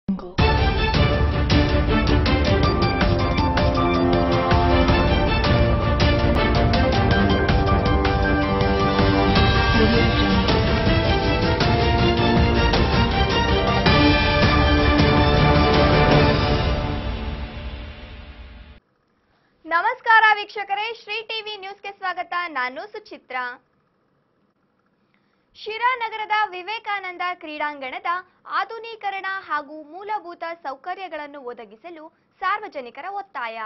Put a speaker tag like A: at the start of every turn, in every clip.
A: ನಮಸ್ಕಾರ ವೀಕ್ಷಕರೇ ಶ್ರೀ ಟಿವಿ ನ್ಯೂಸ್ಗೆ ಸ್ವಾಗತ ನಾನು ಸುಚಿತ್ರ ಶಿರಾ ನಗರದ ವಿವೇಕಾನಂದ ಕ್ರೀಡಾಂಗಣದ ಆಧುನೀಕರಣ ಹಾಗೂ ಮೂಲಭೂತ ಸೌಕರ್ಯಗಳನ್ನು ಒದಗಿಸಲು ಸಾರ್ವಜನಿಕರ ಒತ್ತಾಯ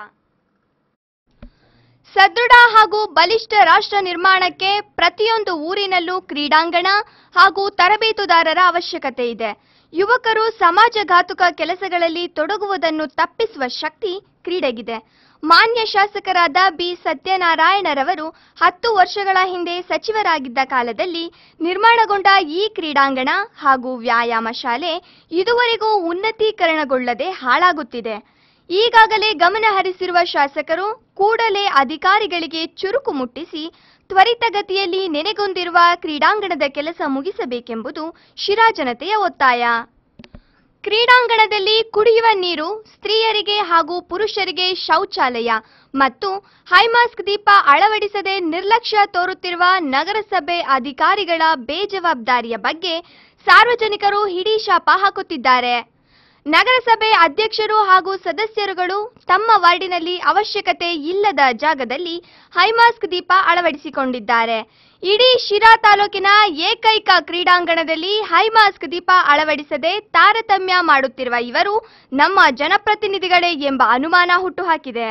A: ಸದೃಢ ಹಾಗೂ ಬಲಿಷ್ಠ ರಾಷ್ಟ್ರ ನಿರ್ಮಾಣಕ್ಕೆ ಪ್ರತಿಯೊಂದು ಊರಿನಲ್ಲೂ ಕ್ರೀಡಾಂಗಣ ಹಾಗೂ ತರಬೇತುದಾರರ ಅವಶ್ಯಕತೆ ಇದೆ ಯುವಕರು ಸಮಾಜಘಾತುಕ ಕೆಲಸಗಳಲ್ಲಿ ತೊಡಗುವುದನ್ನು ತಪ್ಪಿಸುವ ಶಕ್ತಿ ಕ್ರೀಡೆಗಿದೆ ಮಾನ್ಯ ಶಾಸಕರಾದ ಬಿ ಸತ್ಯನಾರಾಯಣರವರು ಹತ್ತು ವರ್ಷಗಳ ಹಿಂದೆ ಸಚಿವರಾಗಿದ್ದ ಕಾಲದಲ್ಲಿ ನಿರ್ಮಾಣಗೊಂಡ ಈ ಕ್ರೀಡಾಂಗಣ ಹಾಗೂ ವ್ಯಾಯಾಮ ಶಾಲೆ ಇದುವರೆಗೂ ಉನ್ನತೀಕರಣಗೊಳ್ಳದೆ ಹಾಳಾಗುತ್ತಿದೆ ಈಗಾಗಲೇ ಗಮನ ಹರಿಸಿರುವ ಶಾಸಕರು ಕೂಡಲೇ ಅಧಿಕಾರಿಗಳಿಗೆ ಚುರುಕು ಮುಟ್ಟಿಸಿ ತ್ವರಿತಗತಿಯಲ್ಲಿ ನೆನೆಗೊಂಡಿರುವ ಕ್ರೀಡಾಂಗಣದ ಕೆಲಸ ಮುಗಿಸಬೇಕೆಂಬುದು ಶಿರಾ ಜನತೆಯ ಒತ್ತಾಯ ಕ್ರೀಡಾಂಗಣದಲ್ಲಿ ಕುಡಿಯುವ ನೀರು ಸ್ತ್ರೀಯರಿಗೆ ಹಾಗೂ ಪುರುಷರಿಗೆ ಶೌಚಾಲಯ ಮತ್ತು ಹೈಮಾಸ್ಕ್ ದೀಪ ಅಳವಡಿಸದೆ ನಿರ್ಲಕ್ಷ್ಯ ತೋರುತ್ತಿರುವ ನಗರಸಭೆ ಅಧಿಕಾರಿಗಳ ಬೇಜವಾಬ್ದಾರಿಯ ಬಗ್ಗೆ ಸಾರ್ವಜನಿಕರು ಹಿಡಿಶಾಪ ಹಾಕುತ್ತಿದ್ದಾರೆ ನಗರಸಭೆ ಅಧ್ಯಕ್ಷರು ಹಾಗೂ ಸದಸ್ಯರುಗಳು ತಮ್ಮ ವಾರ್ಡಿನಲ್ಲಿ ಅವಶ್ಯಕತೆ ಇಲ್ಲದ ಜಾಗದಲ್ಲಿ ಹೈಮಾಸ್ಕ್ ದೀಪ ಅಳವಡಿಸಿಕೊಂಡಿದ್ದಾರೆ ಇಡೀ ಶಿರಾ ತಾಲೂಕಿನ ಏಕೈಕ ಕ್ರೀಡಾಂಗಣದಲ್ಲಿ ಹೈಮಾಸ್ಕ್ ದೀಪ ಅಳವಡಿಸದೆ ತಾರತಮ್ಯ ಮಾಡುತ್ತಿರುವ ಇವರು ನಮ್ಮ ಜನಪ್ರತಿನಿಧಿಗಳೇ ಎಂಬ ಅನುಮಾನ ಹುಟ್ಟುಹಾಕಿದೆ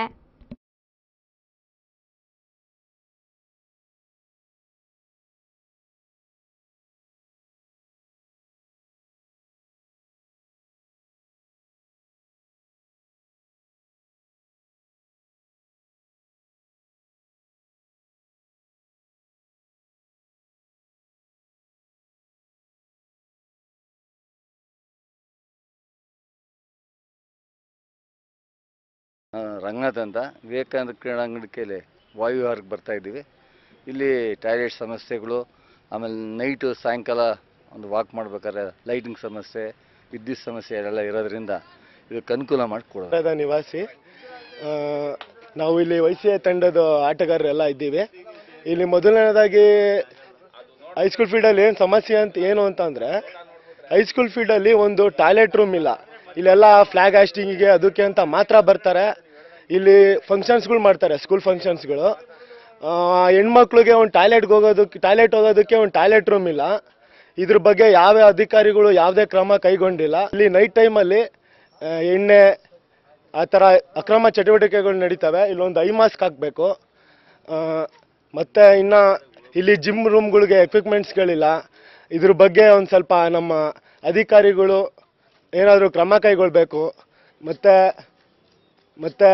B: ಆ, ರಂಗನಾಥ್ ಅಂತ ವಿವೇಕಾನಂದ ಕ್ರೀಡಾಂಗಣಕ್ಕೆ ಇಲ್ಲಿ ವಾಯುವಿಹಾರಕ್ಕೆ ಬರ್ತಾ ಇದ್ದೀವಿ ಇಲ್ಲಿ ಟಾಯ್ಲೆಟ್ ಸಮಸ್ಯೆಗಳು ಆಮೇಲೆ ನೈಟು ಸಾಯಂಕಾಲ ಒಂದು ವಾಕ್ ಮಾಡ್ಬೇಕಾದ್ರೆ ಲೈಟಿಂಗ್ ಸಮಸ್ಯೆ ವಿದ್ಯುತ್ ಸಮಸ್ಯೆ ಎಲ್ಲ ಇರೋದ್ರಿಂದ ಇದಕ್ಕೆ ಅನುಕೂಲ ಮಾಡಿಕೊಡೋದು
C: ನಗರದ ನಿವಾಸಿ ಆ, ನಾವು ಇಲ್ಲಿ ವೈಸಿಎ ತಂಡದ ಆಟಗಾರರೆಲ್ಲ ಇದ್ದೀವಿ ಇಲ್ಲಿ ಮೊದಲನೇದಾಗಿ ಹೈಸ್ಕೂಲ್ ಫೀಲ್ಡಲ್ಲಿ ಏನು ಸಮಸ್ಯೆ ಅಂತ ಏನು ಅಂತಂದರೆ ಹೈಸ್ಕೂಲ್ ಫೀಲ್ಡಲ್ಲಿ ಒಂದು ಟಾಯ್ಲೆಟ್ ರೂಮ್ ಇಲ್ಲ ಇಲ್ಲೆಲ್ಲ ಫ್ಲ್ಯಾಗ್ ಹಾಸ್ಟಿಂಗಿಗೆ ಅದಕ್ಕೆ ಅಂತ ಮಾತ್ರ ಬರ್ತಾರೆ ಇಲ್ಲಿ ಫಂಕ್ಷನ್ಸ್ಗಳು ಮಾಡ್ತಾರೆ ಸ್ಕೂಲ್ ಫಂಕ್ಷನ್ಸ್ಗಳು ಹೆಣ್ಮಕ್ಳಿಗೆ ಒಂದು ಟಾಯ್ಲೆಟ್ಗೆ ಹೋಗೋದಕ್ಕೆ ಟಾಯ್ಲೆಟ್ ಹೋಗೋದಕ್ಕೆ ಒಂದು ಟಾಯ್ಲೆಟ್ ರೂಮ್ ಇಲ್ಲ ಇದ್ರ ಬಗ್ಗೆ ಯಾವ ಅಧಿಕಾರಿಗಳು ಯಾವುದೇ ಕ್ರಮ ಕೈಗೊಂಡಿಲ್ಲ ಇಲ್ಲಿ ನೈಟ್ ಟೈಮಲ್ಲಿ ಎಣ್ಣೆ ಆ ಥರ ಅಕ್ರಮ ಚಟುವಟಿಕೆಗಳು ನಡೀತವೆ ಇಲ್ಲೊಂದು ಐ ಮಾಸ್ಕ್ ಹಾಕಬೇಕು ಮತ್ತು ಇನ್ನು ಇಲ್ಲಿ ಜಿಮ್ ರೂಮ್ಗಳಿಗೆ ಎಕ್ವಿಪ್ಮೆಂಟ್ಸ್ಗಳಿಲ್ಲ ಇದ್ರ ಬಗ್ಗೆ ಒಂದು ಸ್ವಲ್ಪ ನಮ್ಮ ಅಧಿಕಾರಿಗಳು ಏನಾದರೂ ಕ್ರಮ ಕೈಗೊಳ್ಬೇಕು ಮತ್ತು ಮತ್ತು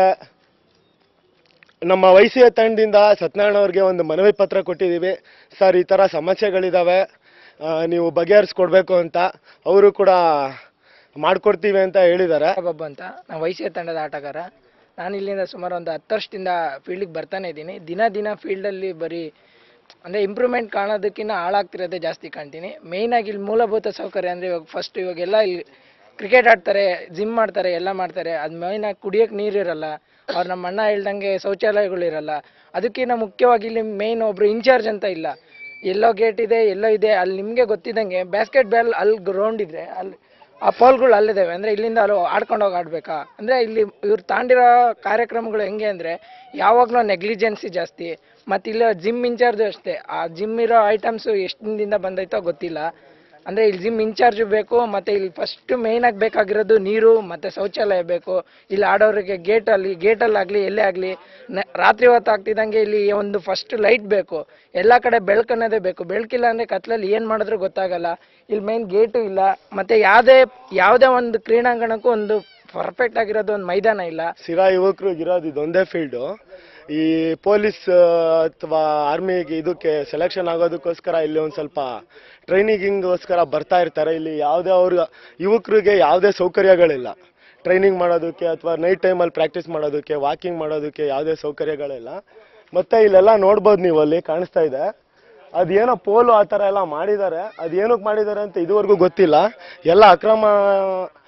C: ನಮ್ಮ ವೈಸಿಯ ತಂಡದಿಂದ ಸತ್ಯನಾರಾಯಣ ಅವ್ರಿಗೆ ಒಂದು ಮನವಿ ಪತ್ರ ಕೊಟ್ಟಿದ್ದೀವಿ ಸರ್ ಈ ಥರ ಸಮಸ್ಯೆಗಳಿದ್ದಾವೆ ಆ, ನೀವು ಬಗೆಹರಿಸ್ಕೊಡ್ಬೇಕು ಅಂತ ಅವರು ಕೂಡ ಮಾಡಿಕೊಡ್ತೀವಿ ಅಂತ ಹೇಳಿದ್ದಾರೆ
D: ಬಾಬು ಅಂತ ನಾನು ವೈಸಿಯ ತಂಡದ ಆಟಗಾರ ನಾನು ಇಲ್ಲಿಂದ ಸುಮಾರು ಒಂದು ಹತ್ತು ವರ್ಷದಿಂದ ಫೀಲ್ಡಿಗೆ ಬರ್ತಾನೆ ಇದ್ದೀನಿ ದಿನ ದಿನ ಫೀಲ್ಡಲ್ಲಿ ಬರೀ ಅಂದರೆ ಇಂಪ್ರೂವ್ಮೆಂಟ್ ಕಾಣೋದಕ್ಕಿಂತ ಹಾಳಾಗ್ತಿರೋದೇ ಜಾಸ್ತಿ ಕಾಣ್ತೀನಿ ಮೇಯ್ನಾಗಿ ಇಲ್ಲಿ ಮೂಲಭೂತ ಸೌಕರ್ಯ ಅಂದರೆ ಇವಾಗ ಫಸ್ಟ್ ಇವಾಗೆಲ್ಲ ಇಲ್ಲಿ ಕ್ರಿಕೆಟ್ ಆಡ್ತಾರೆ ಜಿಮ್ ಮಾಡ್ತಾರೆ ಎಲ್ಲ ಮಾಡ್ತಾರೆ ಅದು ಮೇಯ್ನಾಗಿ ಕುಡಿಯೋಕೆ ನೀರಿರಲ್ಲ ಅವ್ರು ನಮ್ಮ ಅಣ್ಣ ಹೇಳ್ದಂಗೆ ಶೌಚಾಲಯಗಳಿರಲ್ಲ ಅದಕ್ಕಿಂತ ಮುಖ್ಯವಾಗಿ ಇಲ್ಲಿ ಮೇಯ್ನ್ ಒಬ್ರು ಇನ್ಚಾರ್ಜ್ ಅಂತ ಇಲ್ಲ ಎಲ್ಲೋ ಗೇಟ್ ಇದೆ ಎಲ್ಲೋ ಇದೆ ಅಲ್ಲಿ ನಿಮಗೆ ಗೊತ್ತಿದ್ದಂಗೆ ಬ್ಯಾಸ್ಕೆಟ್ ಬಾಲ್ ಅಲ್ಲಿ ಗ್ರೌಂಡ್ ಇದೆ ಅಲ್ಲಿ ಆ ಪೋಲ್ಗಳು ಅಲ್ಲಿದ್ದಾವೆ ಅಂದರೆ ಇಲ್ಲಿಂದ ಅಲ್ಲಿ ಆಡ್ಕೊಂಡು ಹೋಗಿ ಆಡ್ಬೇಕಾ ಅಂದರೆ ಇಲ್ಲಿ ಇವ್ರು ತಾಂಡಿರೋ ಕಾರ್ಯಕ್ರಮಗಳು ಹೆಂಗೆ ಅಂದರೆ ಯಾವಾಗಲೂ ನೆಗ್ಲಿಜೆನ್ಸಿ ಜಾಸ್ತಿ ಮತ್ತು ಇಲ್ಲಿ ಜಿಮ್ ಇನ್ಚಾರ್ಜು ಅಷ್ಟೇ ಆ ಜಿಮ್ ಇರೋ ಐಟಮ್ಸು ಎಷ್ಟು ದಿನದಿಂದ ಬಂದೈತೋ ಗೊತ್ತಿಲ್ಲ ಅಂದರೆ ಇಲ್ಲಿ ಜಿಮ್ ಇನ್ಚಾರ್ಜು ಬೇಕು ಮತ್ತು ಇಲ್ಲಿ ಫಸ್ಟ್ ಮೇಯ್ನಾಗಿ ಬೇಕಾಗಿರೋದು ನೀರು ಮತ್ತು ಶೌಚಾಲಯ ಬೇಕು ಇಲ್ಲಿ ಆಡೋರಿಗೆ ಗೇಟಲ್ಲಿ ಗೇಟಲ್ಲಾಗಲಿ ಎಲ್ಲೇ ಆಗಲಿ ರಾತ್ರಿ ಹೊತ್ತು ಆಗ್ತಿದ್ದಂಗೆ ಇಲ್ಲಿ ಒಂದು ಫಸ್ಟ್ ಲೈಟ್ ಬೇಕು ಎಲ್ಲ ಕಡೆ ಬೆಳಕು ಅನ್ನೋದೇ ಬೇಕು ಬೆಳಕಿಲ್ಲ ಅಂದರೆ ಕತ್ಲಲ್ಲಿ ಏನು ಮಾಡಿದ್ರು ಗೊತ್ತಾಗಲ್ಲ ಇಲ್ಲಿ ಮೇನ್ ಗೇಟು ಇಲ್ಲ ಮತ್ತು ಯಾವುದೇ ಯಾವುದೇ ಒಂದು ಕ್ರೀಡಾಂಗಣಕ್ಕೂ ಒಂದು ಪರ್ಫೆಕ್ಟ್ ಆಗಿರೋದು ಒಂದು ಮೈದಾನ ಇಲ್ಲ
C: ಸಿರಾ ಯುವಕರಿಗೆ ಇರೋದು ಇದೊಂದೇ ಫೀಲ್ಡು ಈ ಪೊಲೀಸ್ ಅಥವಾ ಆರ್ಮಿಗೆ ಇದಕ್ಕೆ ಸೆಲೆಕ್ಷನ್ ಆಗೋದಕ್ಕೋಸ್ಕರ ಇಲ್ಲಿ ಒಂದು ಸ್ವಲ್ಪ ಟ್ರೈನಿಂಗಿಗೋಸ್ಕರ ಬರ್ತಾ ಇರ್ತಾರೆ ಇಲ್ಲಿ ಯಾವುದೇ ಅವ್ರ ಯುವಕರಿಗೆ ಯಾವುದೇ ಸೌಕರ್ಯಗಳಿಲ್ಲ ಟ್ರೈನಿಂಗ್ ಮಾಡೋದಕ್ಕೆ ಅಥವಾ ನೈಟ್ ಟೈಮಲ್ಲಿ ಪ್ರಾಕ್ಟೀಸ್ ಮಾಡೋದಕ್ಕೆ ವಾಕಿಂಗ್ ಮಾಡೋದಕ್ಕೆ ಯಾವುದೇ ಸೌಕರ್ಯಗಳಿಲ್ಲ ಮತ್ತೆ ಇಲ್ಲೆಲ್ಲ ನೋಡ್ಬೋದು ನೀವು ಅಲ್ಲಿ ಕಾಣಿಸ್ತಾ ಇದೆ ಅದೇನೋ ಪೋಲು ಆ ಥರ ಎಲ್ಲ ಮಾಡಿದ್ದಾರೆ ಅದು ಏನಕ್ಕೆ ಮಾಡಿದ್ದಾರೆ ಅಂತ ಇದುವರೆಗೂ ಗೊತ್ತಿಲ್ಲ ಎಲ್ಲ ಅಕ್ರಮ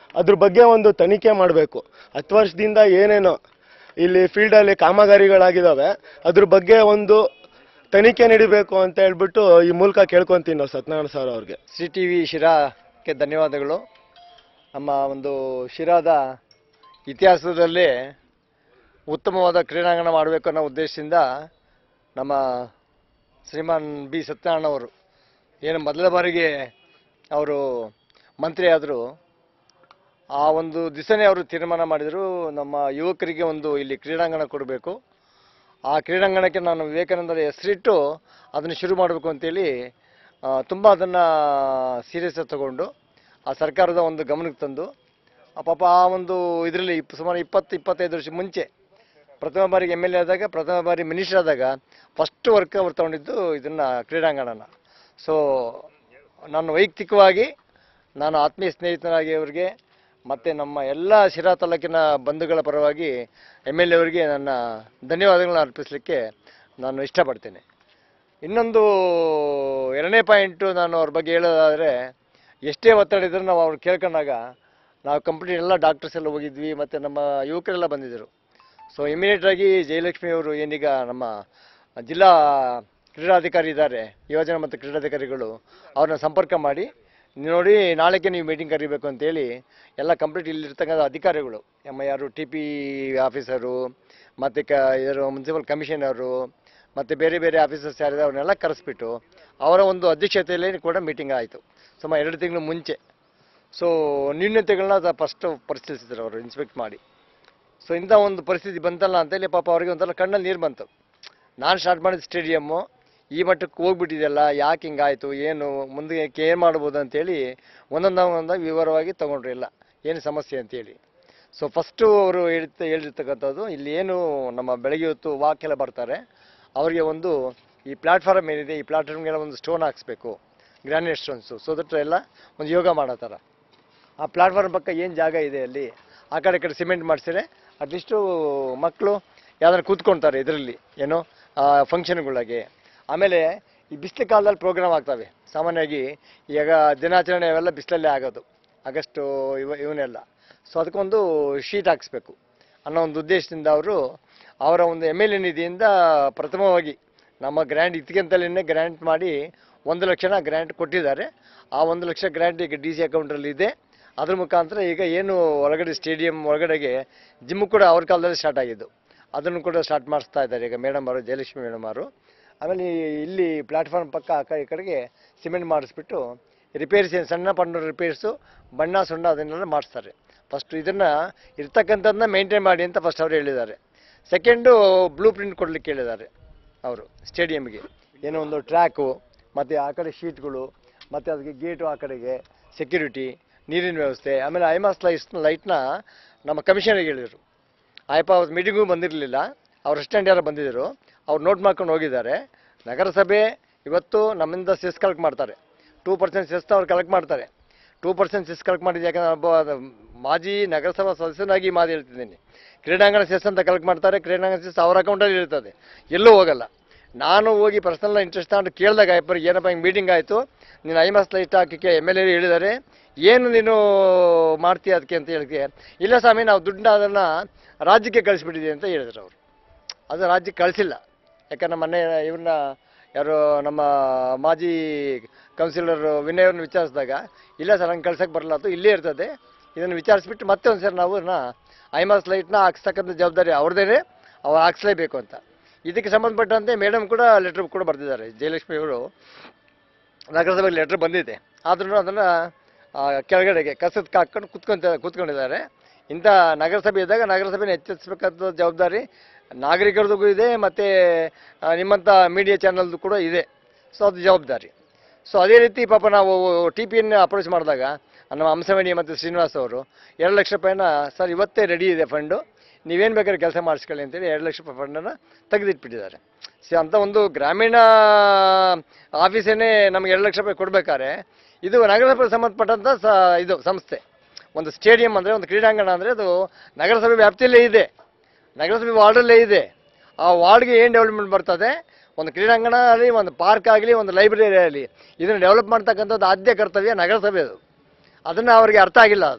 C: ಅದ್ರ ಬಗ್ಗೆ ಒಂದು ತನಿಖೆ ಮಾಡಬೇಕು ಹತ್ತು ವರ್ಷದಿಂದ ಏನೇನೋ ಇಲ್ಲಿ ಫೀಲ್ಡಲ್ಲಿ ಕಾಮಗಾರಿಗಳಾಗಿದ್ದಾವೆ ಅದ್ರ ಬಗ್ಗೆ ಒಂದು ತನಿಖೆ ನಡಿಬೇಕು ಅಂತ ಹೇಳ್ಬಿಟ್ಟು ಈ ಮೂಲಕ ಕೇಳ್ಕೊಂತೀನಿ ನಾವು ಸತ್ಯನಾರಾಯಣ ಸರ್ ಅವ್ರಿಗೆ
E: ಸಿ ಟಿ ವಿ ಶಿರಾಕ್ಕೆ ಧನ್ಯವಾದಗಳು ನಮ್ಮ ಒಂದು ಶಿರಾದ ಇತಿಹಾಸದಲ್ಲಿ ಉತ್ತಮವಾದ ಕ್ರೀಡಾಂಗಣ ಮಾಡಬೇಕು ಅನ್ನೋ ಉದ್ದೇಶದಿಂದ ನಮ್ಮ ಶ್ರೀಮಾನ್ ಬಿ ಸತ್ಯನಾರಾಯಣ ಅವರು ಏನು ಮೊದಲ ಬಾರಿಗೆ ಅವರು ಮಂತ್ರಿ ಆದರು ಆ ಒಂದು ದಿವಸನೇ ಅವರು ತೀರ್ಮಾನ ಮಾಡಿದರು ನಮ್ಮ ಯುವಕರಿಗೆ ಒಂದು ಇಲ್ಲಿ ಕ್ರೀಡಾಂಗಣ ಕೊಡಬೇಕು ಆ ಕ್ರೀಡಾಂಗಣಕ್ಕೆ ನಾನು ವಿವೇಕಾನಂದರ ಹೆಸರಿಟ್ಟು ಅದನ್ನು ಶುರು ಮಾಡಬೇಕು ಅಂತೇಳಿ ತುಂಬ ಅದನ್ನು ಸೀರಿಯಸ್ ತಗೊಂಡು ಆ ಸರ್ಕಾರದ ಒಂದು ಗಮನಕ್ಕೆ ತಂದು ಆ ಪಾಪ ಆ ಒಂದು ಇದರಲ್ಲಿ ಇಪ್ ಸುಮಾರು ಇಪ್ಪತ್ತು ಇಪ್ಪತ್ತೈದು ವರ್ಷ ಮುಂಚೆ ಪ್ರಥಮ ಬಾರಿಗೆ ಎಮ್ ಎಲ್ ಎ ಆದಾಗ ಪ್ರಥಮ ಬಾರಿ ಮಿನಿಸ್ಟರ್ ಆದಾಗ ಫಸ್ಟ್ ವರ್ಕ್ ಅವ್ರು ತಗೊಂಡಿದ್ದು ಇದನ್ನು ಕ್ರೀಡಾಂಗಣನ ಸೊ ನಾನು ವೈಯಕ್ತಿಕವಾಗಿ ನಾನು ಆತ್ಮೀಯ ಸ್ನೇಹಿತನಾಗಿ ಅವರಿಗೆ ಮತ್ತು ನಮ್ಮ ಎಲ್ಲ ಶಿರಾ ತಾಲೂಕಿನ ಬಂಧುಗಳ ಪರವಾಗಿ ಎಮ್ ಎಲ್ ಎ ಅವರಿಗೆ ನನ್ನ ಧನ್ಯವಾದಗಳನ್ನ ಅರ್ಪಿಸಲಿಕ್ಕೆ ನಾನು ಇಷ್ಟಪಡ್ತೇನೆ ಇನ್ನೊಂದು ಎರಡನೇ ಪಾಯಿಂಟು ನಾನು ಅವ್ರ ಬಗ್ಗೆ ಹೇಳೋದಾದರೆ ಎಷ್ಟೇ ಒತ್ತಡ ಇದ್ರೂ ನಾವು ಅವ್ರು ಕೇಳ್ಕೊಂಡಾಗ ನಾವು ಕಂಪ್ನಿ ಎಲ್ಲ ಡಾಕ್ಟರ್ಸ್ ಎಲ್ಲ ಹೋಗಿದ್ವಿ ಮತ್ತು ನಮ್ಮ ಯುವಕರೆಲ್ಲ ಬಂದಿದ್ದರು ಸೊ ಇಮಿಡಿಯೇಟಾಗಿ ಜಯಲಕ್ಷ್ಮಿ ಅವರು ಏನೀಗ ನಮ್ಮ ಜಿಲ್ಲಾ ಕ್ರೀಡಾಧಿಕಾರಿ ಇದ್ದಾರೆ ಯೋಜನೆ ಮತ್ತು ಕ್ರೀಡಾಧಿಕಾರಿಗಳು ಅವ್ರನ್ನ ಸಂಪರ್ಕ ಮಾಡಿ ನೋಡಿ ನಾಳೆಗೆ ನೀವು ಮೀಟಿಂಗ್ ಕರಿಬೇಕು ಅಂತೇಳಿ ಎಲ್ಲ ಕಂಪ್ಲೀಟ್ ಇಲ್ಲಿರ್ತಕ್ಕಂಥ ಅಧಿಕಾರಿಗಳು ನಮ್ಮ ಯಾರು ಟಿ ಪಿ ಆಫೀಸರು ಮತ್ತು ಕ ಇದರ ಮುನ್ಸಿಪಲ್ ಕಮಿಷನರು ಮತ್ತು ಬೇರೆ ಬೇರೆ ಆಫೀಸರ್ಸ್ ಯಾರಿದೆ ಅವ್ರನ್ನೆಲ್ಲ ಕರೆಸ್ಬಿಟ್ಟು ಅವರ ಒಂದು ಅಧ್ಯಕ್ಷತೆಯಲ್ಲಿ ಕೂಡ ಮೀಟಿಂಗ್ ಆಯಿತು ಸುಮಾರು ಎರಡು ತಿಂಗಳು ಮುಂಚೆ ಸೊ ನ್ಯೂನ್ಯತೆಗಳನ್ನ ಫಸ್ಟ್ ಪರಿಶೀಲಿಸಿದ್ರು ಅವರು ಇನ್ಸ್ಪೆಕ್ಟ್ ಮಾಡಿ ಸೊ ಇಂಥ ಒಂದು ಪರಿಸ್ಥಿತಿ ಬಂತಲ್ಲ ಅಂತೇಳಿ ಪಾಪ ಅವರಿಗೆ ಒಂಥರ ಕಣ್ಣಲ್ಲಿ ನೀರು ಬಂತು ನಾನು ಸ್ಟಾರ್ಟ್ ಮಾಡಿದ ಸ್ಟೇಡಿಯಮ್ಮು ಈ ಮಟ್ಟಕ್ಕೆ ಹೋಗ್ಬಿಟ್ಟಿದೆಯಲ್ಲ ಯಾಕೆ ಹಿಂಗಾಯಿತು ಏನು ಮುಂದೆ ಏನು ಮಾಡ್ಬೋದು ಅಂತೇಳಿ ಒಂದೊಂದು ಒಂದೊಂದಾಗಿ ವಿವರವಾಗಿ ತೊಗೊಂಡ್ರು ಇಲ್ಲ ಏನು ಸಮಸ್ಯೆ ಅಂತೇಳಿ ಸೊ ಫಸ್ಟು ಅವರು ಹೇಳ್ತ ಹೇಳಿರ್ತಕ್ಕಂಥದ್ದು ಇಲ್ಲಿ ಏನು ನಮ್ಮ ಬೆಳಗ್ಗೆ ಹೊತ್ತು ವಾಕ್ ಎಲ್ಲ ಬರ್ತಾರೆ ಅವರಿಗೆ ಒಂದು ಈ ಪ್ಲಾಟ್ಫಾರ್ಮ್ ಏನಿದೆ ಈ ಪ್ಲಾಟ್ಫಾರ್ಮ್ಗೆಲ್ಲ ಒಂದು ಸ್ಟೋನ್ ಹಾಕ್ಸ್ಬೇಕು ಗ್ರಾನೈಟ್ ಸ್ಟೋನ್ಸು ಸೊ ದಟ್ ಎಲ್ಲ ಒಂದು ಯೋಗ ಮಾಡೋ ಥರ ಆ ಪ್ಲಾಟ್ಫಾರ್ಮ್ ಪಕ್ಕ ಏನು ಜಾಗ ಇದೆ ಅಲ್ಲಿ ಆ ಕಡೆ ಈ ಕಡೆ ಸಿಮೆಂಟ್ ಮಾಡಿಸಿದ್ರೆ ಅಟ್ಲೀಸ್ಟು ಮಕ್ಕಳು ಯಾವ್ದಾರು ಕೂತ್ಕೊಳ್ತಾರೆ ಇದರಲ್ಲಿ ಏನು ಫಂಕ್ಷನ್ಗಳಿಗೆ ಆಮೇಲೆ ಈ ಬಿಸಿಲು ಕಾಲದಲ್ಲಿ ಪ್ರೋಗ್ರಾಮ್ ಆಗ್ತವೆ ಸಾಮಾನ್ಯವಾಗಿ ಈಗ ದಿನಾಚರಣೆ ಅವೆಲ್ಲ ಬಿಸಿಲಲ್ಲೇ ಆಗೋದು ಆಗಸ್ಟು ಇವ ಇವನ್ನೆಲ್ಲ ಸೊ ಅದಕ್ಕೊಂದು ಶೀಟ್ ಹಾಕ್ಸ್ಬೇಕು ಅನ್ನೋ ಒಂದು ಉದ್ದೇಶದಿಂದ ಅವರು ಅವರ ಒಂದು ಎಮ್ ಎಲ್ ಎ ನಿಧಿಯಿಂದ ಪ್ರಥಮವಾಗಿ ನಮ್ಮ ಗ್ರ್ಯಾಂಟ್ ಇತ್ಕಂತಲೇ ಗ್ರ್ಯಾಂಟ್ ಮಾಡಿ ಒಂದು ಲಕ್ಷನ ಗ್ರ್ಯಾಂಟ್ ಕೊಟ್ಟಿದ್ದಾರೆ ಆ ಒಂದು ಲಕ್ಷ ಗ್ರ್ಯಾಂಟ್ ಈಗ ಡಿ ಸಿ ಅಕೌಂಟಲ್ಲಿ ಇದೆ ಅದ್ರ ಮುಖಾಂತರ ಈಗ ಏನು ಒಳಗಡೆ ಸ್ಟೇಡಿಯಂ ಒಳಗಡೆಗೆ ಜಿಮ್ ಕೂಡ ಅವ್ರ ಕಾಲದಲ್ಲಿ ಸ್ಟಾರ್ಟ್ ಆಗಿದ್ದು ಅದನ್ನು ಕೂಡ ಸ್ಟಾರ್ಟ್ ಮಾಡಿಸ್ತಾ ಇದ್ದಾರೆ ಈಗ ಮೇಡಮ್ ಅವರು ಜಯಲಕ್ಷ್ಮಿ ಮೇಡಮ್ ಅವರು ಆಮೇಲೆ ಈ- ಇಲ್ಲಿ ಪ್ಲಾಟ್ಫಾರ್ಮ್ ಪಕ್ಕ ಆ ಕಡೆ ಈ ಕಡೆಗೆ ಸಿಮೆಂಟ್ ಮಾಡಿಸ್ಬಿಟ್ಟು ರಿಪೇರ್ಸ್ ಏನು ಸಣ್ಣ ಪಣ್ಣ ರಿಪೇರ್ಸು ಬಣ್ಣ ಸುಣ್ಣ ಅದನ್ನೆಲ್ಲ ಮಾಡಿಸ್ತಾರೆ ಫಸ್ಟ್ ಇದನ್ನು ಇರ್ತಕ್ಕಂಥದ್ದನ್ನ ಮೇಂಟೈನ್ ಮಾಡಿ ಅಂತ ಫಸ್ಟ್ ಅವರು ಹೇಳಿದ್ದಾರೆ ಸೆಕೆಂಡು ಬ್ಲೂ ಪ್ರಿಂಟ್ ಕೊಡಲಿಕ್ಕೆ ಹೇಳಿದ್ದಾರೆ ಅವರು ಸ್ಟೇಡಿಯಮ್ಗೆ ಏನೋ ಒಂದು ಟ್ರ್ಯಾಕು ಮತ್ತು ಆ ಕಡೆ ಶೀಟ್ಗಳು ಮತ್ತು ಅದಕ್ಕೆ ಗೇಟು ಆ ಕಡೆಗೆ ಸೆಕ್ಯೂರಿಟಿ ನೀರಿನ ವ್ಯವಸ್ಥೆ ಆಮೇಲೆ ಐಮಾಸ್ ಲೈಟ್ಸ್ ಲೈಟ್ನ ನಮ್ಮ ಕಮಿಷನರ್ಗೆ ಹೇಳಿದರು ಆಯಪ್ಪ ಅವ್ರ ಮೀಟಿಂಗೂ ಬಂದಿರಲಿಲ್ಲ ಅವ್ರ ಅಸಿಸ್ಟೆಂಟ್ ಯಾರೋ ಬಂದಿದ್ದರು ಅವ್ರು ನೋಟ್ ಮಾಡ್ಕೊಂಡು ಹೋಗಿದ್ದಾರೆ ನಗರಸಭೆ ಇವತ್ತು ನಮ್ಮಿಂದ ಸೆಸ್ ಕಲೆಕ್ಟ್ ಮಾಡ್ತಾರೆ ಟೂ ಪರ್ಸೆಂಟ್ ಸೆಸ್ನ ಅವ್ರು ಕಲೆಕ್ಟ್ ಮಾಡ್ತಾರೆ ಟೂ ಪರ್ಸೆಂಟ್ ಸೆಸ್ ಕಲೆಕ್ಟ್ ಮಾಡಿದ್ದು ಯಾಕಂದ್ರೆ ಒಬ್ಬ ಅದು ಮಾಜಿ ನಗರಸಭಾ ಸದಸ್ಯನಾಗಿ ಮಾತು ಹೇಳ್ತಿದ್ದೀನಿ ಕ್ರೀಡಾಂಗಣ ಸೆಸ್ ಅಂತ ಕಲೆಕ್ಟ್ ಮಾಡ್ತಾರೆ ಕ್ರೀಡಾಂಗಣ ಸೆಸ್ ಅವ್ರ ಅಕೌಂಟಲ್ಲಿ ಇರ್ತದೆ ಎಲ್ಲೂ ಹೋಗಲ್ಲ ನಾನು ಹೋಗಿ ಪರ್ಸನಲ್ ಇಂಟ್ರೆಸ್ಟ್ ತಗೊಂಡು ಕೇಳಿದಾಗ ಅಯ್ಯಪ್ಪರಿಗೆ ಏನಪ್ಪ ಹಿಂಗೆ ಮೀಟಿಂಗ್ ಆಯಿತು ನೀನು ಐಮಾಸ್ ಲೈಟ್ ಹಾಕಿಕ್ಕೆ ಎಮ್ ಎಲ್ ಎ ಹೇಳಿದ್ದಾರೆ ಏನು ನೀನು ಮಾಡ್ತೀಯ ಅದಕ್ಕೆ ಅಂತ ಹೇಳಿಕೆ ಇಲ್ಲ ಸ್ವಾಮಿ ನಾವು ದುಡ್ಡನ್ನ ಅದನ್ನು ರಾಜ್ಯಕ್ಕೆ ಕಳಿಸ್ಬಿಟ್ಟಿದ್ದೀವಿ ಅಂತ ಹೇಳಿದ್ರು ಅವರು ಅದು ರಾಜ್ಯಕ್ಕೆ ಕಳಿಸಿಲ್ಲ ಯಾಕಂದ್ರೆ ಮೊನ್ನೆ ಇವ್ರನ್ನ ಯಾರು ನಮ್ಮ ಮಾಜಿ ಕೌನ್ಸಿಲರ್ ವಿನಯ್ ಅವ್ರನ್ನ ವಿಚಾರಿಸಿದಾಗ ಇಲ್ಲ ಸರ್ ಹಂಗೆ ಕಳ್ಸಕ್ಕೆ ಬರಲ್ಲ ಅದು ಇಲ್ಲೇ ಇರ್ತದೆ ಇದನ್ನು ವಿಚಾರಿಸ್ಬಿಟ್ಟು ಮತ್ತೆ ಒಂದು ಸರಿ ನಾವು ಅದನ್ನ ಐಮಾಸ್ ಲೈಟ್ನ ಹಾಕ್ಸ್ತಕ್ಕಂಥ ಜವಾಬ್ದಾರಿ ಅವ್ರದ್ದೇನೆ ಅವ್ರು ಹಾಕ್ಸ್ಲೇಬೇಕು ಅಂತ ಇದಕ್ಕೆ ಸಂಬಂಧಪಟ್ಟಂತೆ ಮೇಡಮ್ ಕೂಡ ಲೆಟ್ರ್ ಕೂಡ ಬರೆದಿದ್ದಾರೆ ಜಯಲಕ್ಷ್ಮಿ ಅವರು ನಗರಸಭೆಗೆ ಲೆಟ್ರ್ ಬಂದಿದೆ ಆದ್ರೂ ಅದನ್ನು ಕೆಳಗಡೆಗೆ ಕಸದ ಹಾಕ್ಕೊಂಡು ಕುತ್ಕೊಂತ ಕೂತ್ಕೊಂಡಿದ್ದಾರೆ ಇಂಥ ನಗರಸಭೆ ಇದ್ದಾಗ ನಗರಸಭೆನ ಎಚ್ಚರಿಸಬೇಕಾದ ಜವಾಬ್ದಾರಿ ನಾಗರಿಕರದ್ದು ಇದೆ ಮತ್ತು ನಿಮ್ಮಂಥ ಮೀಡಿಯಾ ಚಾನಲ್ದು ಕೂಡ ಇದೆ ಸೊ ಅದು ಜವಾಬ್ದಾರಿ ಸೊ ಅದೇ ರೀತಿ ಪಾಪ ನಾವು ಟಿ ಪಿಯನ್ನು ಅಪ್ರೋಚ್ ಮಾಡಿದಾಗ ನಮ್ಮ ಹಂಸವೇಣಿ ಮತ್ತು ಶ್ರೀನಿವಾಸ್ ಅವರು ಎರಡು ಲಕ್ಷ ರೂಪಾಯಿನ ಸರ್ ಇವತ್ತೇ ರೆಡಿ ಇದೆ ಫಂಡು ನೀವೇನು ಬೇಕಾದ್ರೆ ಕೆಲಸ ಮಾಡಿಸ್ಕೊಳ್ಳಿ ಅಂತೇಳಿ ಎರಡು ಲಕ್ಷ ರೂಪಾಯಿ ಫಂಡನ್ನು ತೆಗೆದಿಟ್ಬಿಟ್ಟಿದ್ದಾರೆ ಸಿ ಅಂತ ಒಂದು ಗ್ರಾಮೀಣ ಆಫೀಸೇನೆ ನಮಗೆ ಎರಡು ಲಕ್ಷ ರೂಪಾಯಿ ಕೊಡಬೇಕಾದ್ರೆ ಇದು ನಗರಸಭೆಗೆ ಸಂಬಂಧಪಟ್ಟಂಥ ಸ ಇದು ಸಂಸ್ಥೆ ಒಂದು ಸ್ಟೇಡಿಯಂ ಅಂದರೆ ಒಂದು ಕ್ರೀಡಾಂಗಣ ಅಂದರೆ ಅದು ನಗರಸಭೆ ವ್ಯಾಪ್ತಿಯಲ್ಲೇ ಇದೆ ನಗರಸಭೆ ವಾರ್ಡಲ್ಲೇ ಇದೆ ಆ ವಾರ್ಡ್ಗೆ ಏನು ಡೆವಲಪ್ಮೆಂಟ್ ಬರ್ತದೆ ಒಂದು ಕ್ರೀಡಾಂಗಣ ಆಗಲಿ ಒಂದು ಪಾರ್ಕ್ ಆಗಲಿ ಒಂದು ಲೈಬ್ರರಿ ಆಗಲಿ ಇದನ್ನು ಡೆವಲಪ್ ಮಾಡ್ತಕ್ಕಂಥದ್ದು ಆದ್ಯ ಕರ್ತವ್ಯ ನಗರಸಭೆ ಅದು ಅದನ್ನು ಅವರಿಗೆ ಅರ್ಥ ಆಗಿಲ್ಲ ಅದು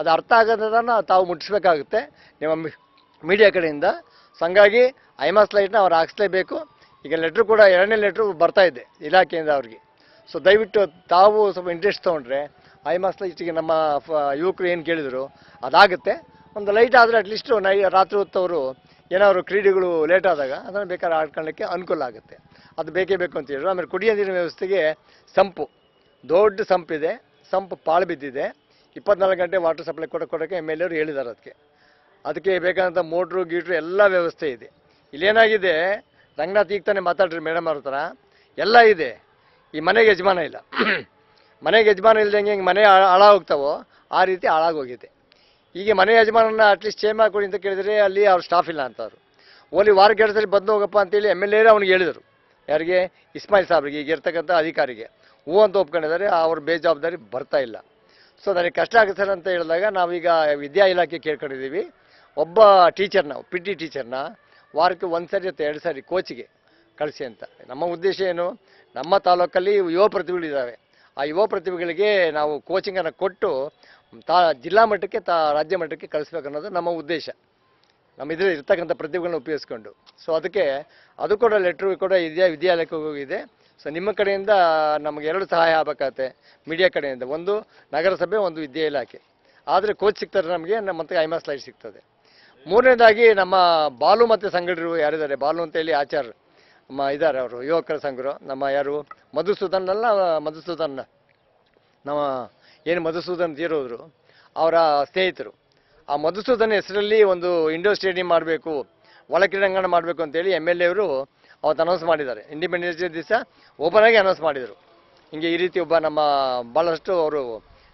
E: ಅದು ಅರ್ಥ ಆಗೋದನ್ನು ತಾವು ಮುಟ್ಟಿಸ್ಬೇಕಾಗುತ್ತೆ ನಿಮ್ಮ ಮೀಡಿಯಾ ಕಡೆಯಿಂದ ಸೊ ಹಂಗಾಗಿ ಐಮಾಸ್ ಲೈಟ್ನ ಅವ್ರು ಹಾಕ್ಸ್ಲೇಬೇಕು ಈಗ ಲೆಟ್ರು ಕೂಡ ಎರಡನೇ ಲೆಟ್ರು ಬರ್ತಾ ಇದೆ ಇಲಾಖೆಯಿಂದ ಅವ್ರಿಗೆ ಸೊ ದಯವಿಟ್ಟು ತಾವು ಸ್ವಲ್ಪ ಇಂಟ್ರೆಸ್ಟ್ ತೊಗೊಂಡ್ರೆ ಐಮಾಸ್ ಲೈಟಿಗೆ ನಮ್ಮ ಫ- ಯುವಕರು ಏನು ಕೇಳಿದರು ಅದಾಗುತ್ತೆ ಒಂದು ಲೈಟ್ ಆದರೆ ಅಟ್ಲೀಸ್ಟು ನೈ ರಾತ್ರಿ ಹೊತ್ತವರು ಏನಾದ್ರು ಕ್ರೀಡೆಗಳು ಲೇಟ್ ಆದಾಗ ಅದನ್ನು ಬೇಕಾದ್ರೆ ಆಡ್ಕೊಳ್ಳೋಕ್ಕೆ ಅನುಕೂಲ ಆಗುತ್ತೆ ಅದು ಬೇಕೇ ಬೇಕು ಅಂತ ಹೇಳಿದ್ರು ಆಮೇಲೆ ಕುಡಿಯೋ ನೀರಿನ ವ್ಯವಸ್ಥೆಗೆ ಸಂಪು ದೊಡ್ಡ ಸಂಪಿದೆ ಸಂಪು ಪಾಳು ಬಿದ್ದಿದೆ ಇಪ್ಪತ್ನಾಲ್ಕು ಗಂಟೆ ವಾಟರ್ ಸಪ್ಲೈ ಕೂಡ ಕೊಡೋಕ್ಕೆ ಎಮ್ ಎಲ್ ಎರು ಹೇಳಿದ್ದಾರೆ ಅದಕ್ಕೆ ಅದಕ್ಕೆ ಬೇಕಾದಂಥ ಮೋಟ್ರು ಗೀಟ್ರು ಎಲ್ಲ ವ್ಯವಸ್ಥೆ ಇದೆ ಇಲ್ಲೇನಾಗಿದೆ ರಂಗನಾಥ್ ಈಗ ತಾನೇ ಮಾತಾಡ್ರಿ ಮೇಡಮ್ ಅವ್ರ ಹತ್ರ ಎಲ್ಲ ಇದೆ ಈ ಮನೆಗೆ ಯಜಮಾನ ಇಲ್ಲ ಮನೆಗೆ ಯಜಮಾನ ಇಲ್ದಂಗೆ ಹಿಂಗೆ ಮನೆ ಹಾಳ್- ಹಾಳಾಗೋಗ್ತಾವೋ ಆ ರೀತಿ ಹಾಳಾಗೋಗಿದೆ ಈಗ ಮನೆ ಯಜಮಾನನ ಅಟ್ಲೀಸ್ಟ್ ಚೇಂಜ್ ಮಾಡ್ಕೊಡಿ ಅಂತ ಕೇಳಿದರೆ ಅಲ್ಲಿ ಅವ್ರ ಸ್ಟಾಫ್ ಇಲ್ಲ ಅಂತವ್ರು ಓಲಿ ವಾರ ಕೆಲಸದಲ್ಲಿ ಬಂದು ಹೋಗಪ್ಪ ಅಂತೇಳಿ ಎಮ್ ಎಲ್ ಎ ಅವ್ನಿಗೆ ಹೇಳಿದರು ಯಾರಿಗೆ ಇಸ್ಮಾಯಿಲ್ ಸಾಬ್ರಿಗೆ ಈಗ ಇರ್ತಕ್ಕಂಥ ಅಧಿಕಾರಿಗೆ ಹೂ ಅಂತ ಒಪ್ಕೊಂಡಿದ್ದಾರೆ ಅವ್ರ ಬೇಜವಾಬ್ದಾರಿ ಬರ್ತಾ ಇಲ್ಲ ಸೊ ನನಗೆ ಕಷ್ಟ ಆಗುತ್ತೆ ಸರ್ ಅಂತ ಹೇಳಿದಾಗ ನಾವೀಗ ವಿದ್ಯಾ ಇಲಾಖೆ ಕೇಳ್ಕೊಂಡಿದ್ದೀವಿ ಒಬ್ಬ ಟೀಚರ್ನ ಪಿ ಟಿ ಟೀಚರ್ನ ವಾರಕ್ಕೆ ಒಂದು ಸರಿ ಅಥವಾ ಎರಡು ಸಾರಿ ಕೋಚಿಗೆ ಕಳಿಸಿ ಅಂತ ನಮ್ಮ ಉದ್ದೇಶ ಏನು ನಮ್ಮ ತಾಲೂಕಲ್ಲಿ ಯುವ ಪ್ರತಿಭೆಗಳಿದ್ದಾವೆ ಆ ಯುವ ಪ್ರತಿಭೆಗಳಿಗೆ ನಾವು ಕೋಚಿಂಗನ್ನು ಕೊಟ್ಟು ತಾ ಜಿಲ್ಲಾ ಮಟ್ಟಕ್ಕೆ ತಾ ರಾಜ್ಯ ಮಟ್ಟಕ್ಕೆ ಕಳಿಸ್ಬೇಕು ಅನ್ನೋದು ನಮ್ಮ ಉದ್ದೇಶ ನಮ್ಮ ಇದ್ರಲ್ಲಿ ಇರ್ತಕ್ಕಂಥ ಪ್ರತಿಭೆಗಳನ್ನ ಉಪಯೋಗಿಸ್ಕೊಂಡು ಸೊ ಅದಕ್ಕೆ ಅದು ಕೂಡ ಲೆಟ್ರು ಕೂಡ ವಿದ್ಯಾ ವಿದ್ಯಾಲಯಕ್ಕೆ ಹೋಗಿದೆ ಸೊ ನಿಮ್ಮ ಕಡೆಯಿಂದ ನಮಗೆ ಎರಡು ಸಹಾಯ ಆಗಬೇಕಾಗತ್ತೆ ಮೀಡಿಯಾ ಕಡೆಯಿಂದ ಒಂದು ನಗರಸಭೆ ಒಂದು ವಿದ್ಯಾ ಇಲಾಖೆ ಆದರೆ ಕೋಚ್ ಸಿಗ್ತಾರೆ ನಮಗೆ ನಮ್ಮ ಮತ್ತೆ ಐಮಾಸ್ ಲೈಟ್ ಸಿಗ್ತದೆ ಮೂರನೇದಾಗಿ ನಮ್ಮ ಬಾಲು ಮತ್ತು ಸಂಗಡರು ಯಾರಿದ್ದಾರೆ ಬಾಲು ಅಂತೇಳಿ ಆಚಾರ್ ನಮ್ಮ ಇದ್ದಾರೆ ಅವರು ಯುವಕರ ಸಂಘರು ನಮ್ಮ ಯಾರು ಮಧುಸೂದನ್ ಅಲ್ಲ ಮಧುಸೂದನ್ ನಮ್ಮ ಏನು ಮಧುಸೂದನ್ ತೀರೋದ್ರು ಅವರ ಸ್ನೇಹಿತರು ಆ ಮಧುಸೂದನ್ ಹೆಸರಲ್ಲಿ ಒಂದು ಇಂಡೋರ್ ಸ್ಟೇಡಿಯಂ ಮಾಡಬೇಕು ಒಳ ಕ್ರೀಡಾಂಗಣ ಮಾಡಬೇಕು ಅಂತೇಳಿ ಎಮ್ ಎಲ್ ಎವರು ಅವತ್ತು ಅನೌನ್ಸ್ ಮಾಡಿದ್ದಾರೆ ಇಂಡಿಪೆಂಡೆನ್ಸ್ ಡೇ ದಿವಸ ಓಪನ್ ಆಗಿ ಅನೌನ್ಸ್ ಮಾಡಿದರು ಹಿಂಗೆ ಈ ರೀತಿ ಒಬ್ಬ ನಮ್ಮ ಭಾಳಷ್ಟು ಅವರು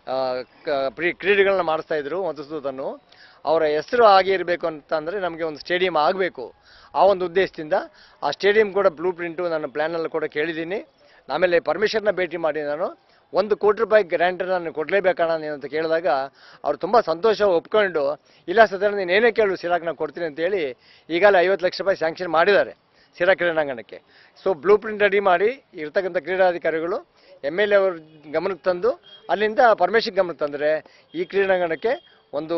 E: ಪ್ರೀ ಕ್ರೀಡೆಗಳನ್ನ ಮಾಡಿಸ್ತಾ ಇದ್ರು ಮಧುಸೂದನ್ನು ಅವರ ಹೆಸರು ಹಾಗೆ ಇರಬೇಕು ಅಂತಂದರೆ ನಮಗೆ ಒಂದು ಸ್ಟೇಡಿಯಂ ಆಗಬೇಕು ಆ ಒಂದು ಉದ್ದೇಶದಿಂದ ಆ ಸ್ಟೇಡಿಯಂ ಕೂಡ ಬ್ಲೂ ಪ್ರಿಂಟು ನನ್ನ ಪ್ಲ್ಯಾನಲ್ಲಿ ಕೂಡ ಕೇಳಿದ್ದೀನಿ ಆಮೇಲೆ ಪರ್ಮಿಷನ್ನ ಭೇಟಿ ಮಾಡಿ ನಾನು ಒಂದು ಕೋಟಿ ರೂಪಾಯಿ ಗ್ರ್ಯಾಂಟ್ ನಾನು ಕೊಡಲೇಬೇಕಣ್ಣ ನೀನು ಅಂತ ಕೇಳಿದಾಗ ಅವ್ರು ತುಂಬ ಸಂತೋಷ ಒಪ್ಕೊಂಡು ಇಲ್ಲ ಸದನ ನೀನು ಏನೇ ಕೇಳು ಸಿರಾಕ್ ನಾನು ಕೊಡ್ತೀನಿ ಅಂತೇಳಿ ಈಗಲೇ ಐವತ್ತು ಲಕ್ಷ ರೂಪಾಯಿ ಸ್ಯಾಂಕ್ಷನ್ ಮಾಡಿದ್ದಾರೆ ಸಿರಾ ಕ್ರೀಡಾಂಗಣಕ್ಕೆ ಸೊ ಬ್ಲೂ ಪ್ರಿಂಟ್ ರೆಡಿ ಮಾಡಿ ಇರ್ತಕ್ಕಂಥ ಕ್ರೀಡಾಧಿಕಾರಿಗಳು ಎಮ್ ಎಲ್ ಎ ಅವ್ರ ಗಮನಕ್ಕೆ ತಂದು ಅಲ್ಲಿಂದ ಪರ್ಮಿಷನ್ ಗಮನಕ್ಕೆ ತಂದರೆ ಈ ಕ್ರೀಡಾಂಗಣಕ್ಕೆ ಒಂದು